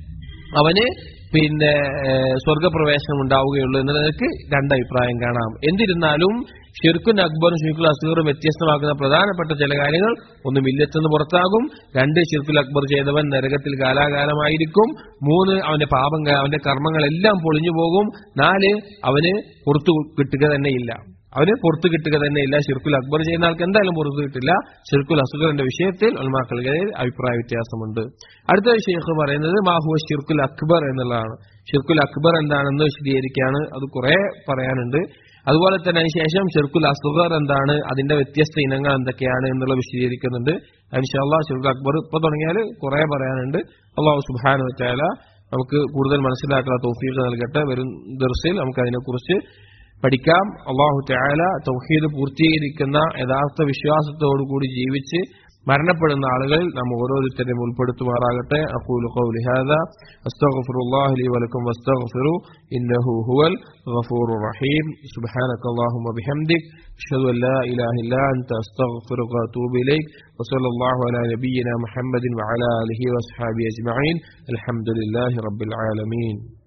അവന് പിന്നെ ഏഹ്, സ്വർഗപ്രവേശനം ഉണ്ടാവുകയുള്ളൂ എന്നതിലേക്ക് രണ്ടഭിപ്രായം കാണാം എന്നിരുന്നാലും ഷിർക്കുൻ അക്ബറും ഷിർക്കുൽ അസീറും വ്യത്യസ്തമാക്കുന്ന പ്രധാനപ്പെട്ട ചില കാര്യങ്ങൾ ഒന്ന് മില്ലത്തുനിന്ന് പുറത്താകും രണ്ട് ഷിർക്കുൽ അക്ബർ ചെയ്തവൻ നരകത്തിൽ കാലാകാലമായിരിക്കും മൂന്ന് അവന്റെ പാപം അവന്റെ കർമ്മങ്ങളെല്ലാം പൊളിഞ്ഞു പോകും നാല് അവന് പുറത്തു കിട്ടുക തന്നെയില്ല അവന് പുറത്തു കിട്ടുക തന്നെയില്ല ഷിർക്കുൽ അക്ബർ ചെയ്യുന്ന ആൾക്ക് എന്തായാലും പുറത്തു കിട്ടില്ല ഷിർക്കുൽ അസുഖറിന്റെ വിഷയത്തിൽ ഉൽമാക്കൾക്കിടയിൽ അഭിപ്രായ വ്യത്യാസമുണ്ട് അടുത്ത ഷെയ്ഖ് പറയുന്നത് മാഹുവ ഷിർക്കുൽ അക്ബർ എന്നുള്ളതാണ് ഷിർക്കുൽ അക്ബർ എന്താണെന്ന് വിശദീകരിക്കാണ് അത് കുറെ പറയാനുണ്ട് അതുപോലെ തന്നെ അതിനുശേഷം ഷിർക്കുൽ അസുഖർ എന്താണ് അതിന്റെ വ്യത്യസ്ത ഇനങ്ങൾ എന്തൊക്കെയാണ് എന്നുള്ളത് വിശദീകരിക്കുന്നുണ്ട് അതിനുശാല്ല ഷിർക്കുൽ അക്ബർ ഇപ്പൊ തുടങ്ങിയാൽ കുറെ പറയാനുണ്ട് അള്ളാഹു സുബാന വെച്ചാല നമുക്ക് കൂടുതൽ മനസ്സിലാക്കുന്ന തൗഫീഖ് നൽകട്ടെ വരും ദർസിൽ നമുക്ക് അതിനെക്കുറിച്ച് പഠിക്കാം അള്ളാഹു തആല തൗഹീദ് പൂർത്തീകരിക്കുന്ന യഥാർത്ഥ വിശ്വാസത്തോടുകൂടി ജീവിച്ച് മരണപ്പെടുന്ന ആളുകളിൽ നാം ഓരോരുത്തരെയും ഉൾപ്പെടുത്തുമാറാകട്ടെ അഖൂലു ഖൗലി ഹാദാ അസ്തഗ്ഫിറുല്ലാഹി ലി വലക്കും വസ്തഗ്ഫിറു ഇന്നഹു ഹുവൽ ഗഫൂറുർ റഹീം സുബ്ഹാനകല്ലാഹുമ്മ ബിഹംദിക് അഷ്ഹദു അൻ ലാ ഇലാഹ ഇല്ലാ അൻത അസ്തഗ്ഫിറുക വഅതൂബു ഇലൈക് വസല്ലല്ലാഹു അലാ നബിയ്യിനാ മുഹമ്മദിൻ വഅലാ ആലിഹി വസ്ഹാബിഹി അജ്മഈൻ അൽഹംദുലില്ലാഹി റബ്ബിൽ ആലമീൻ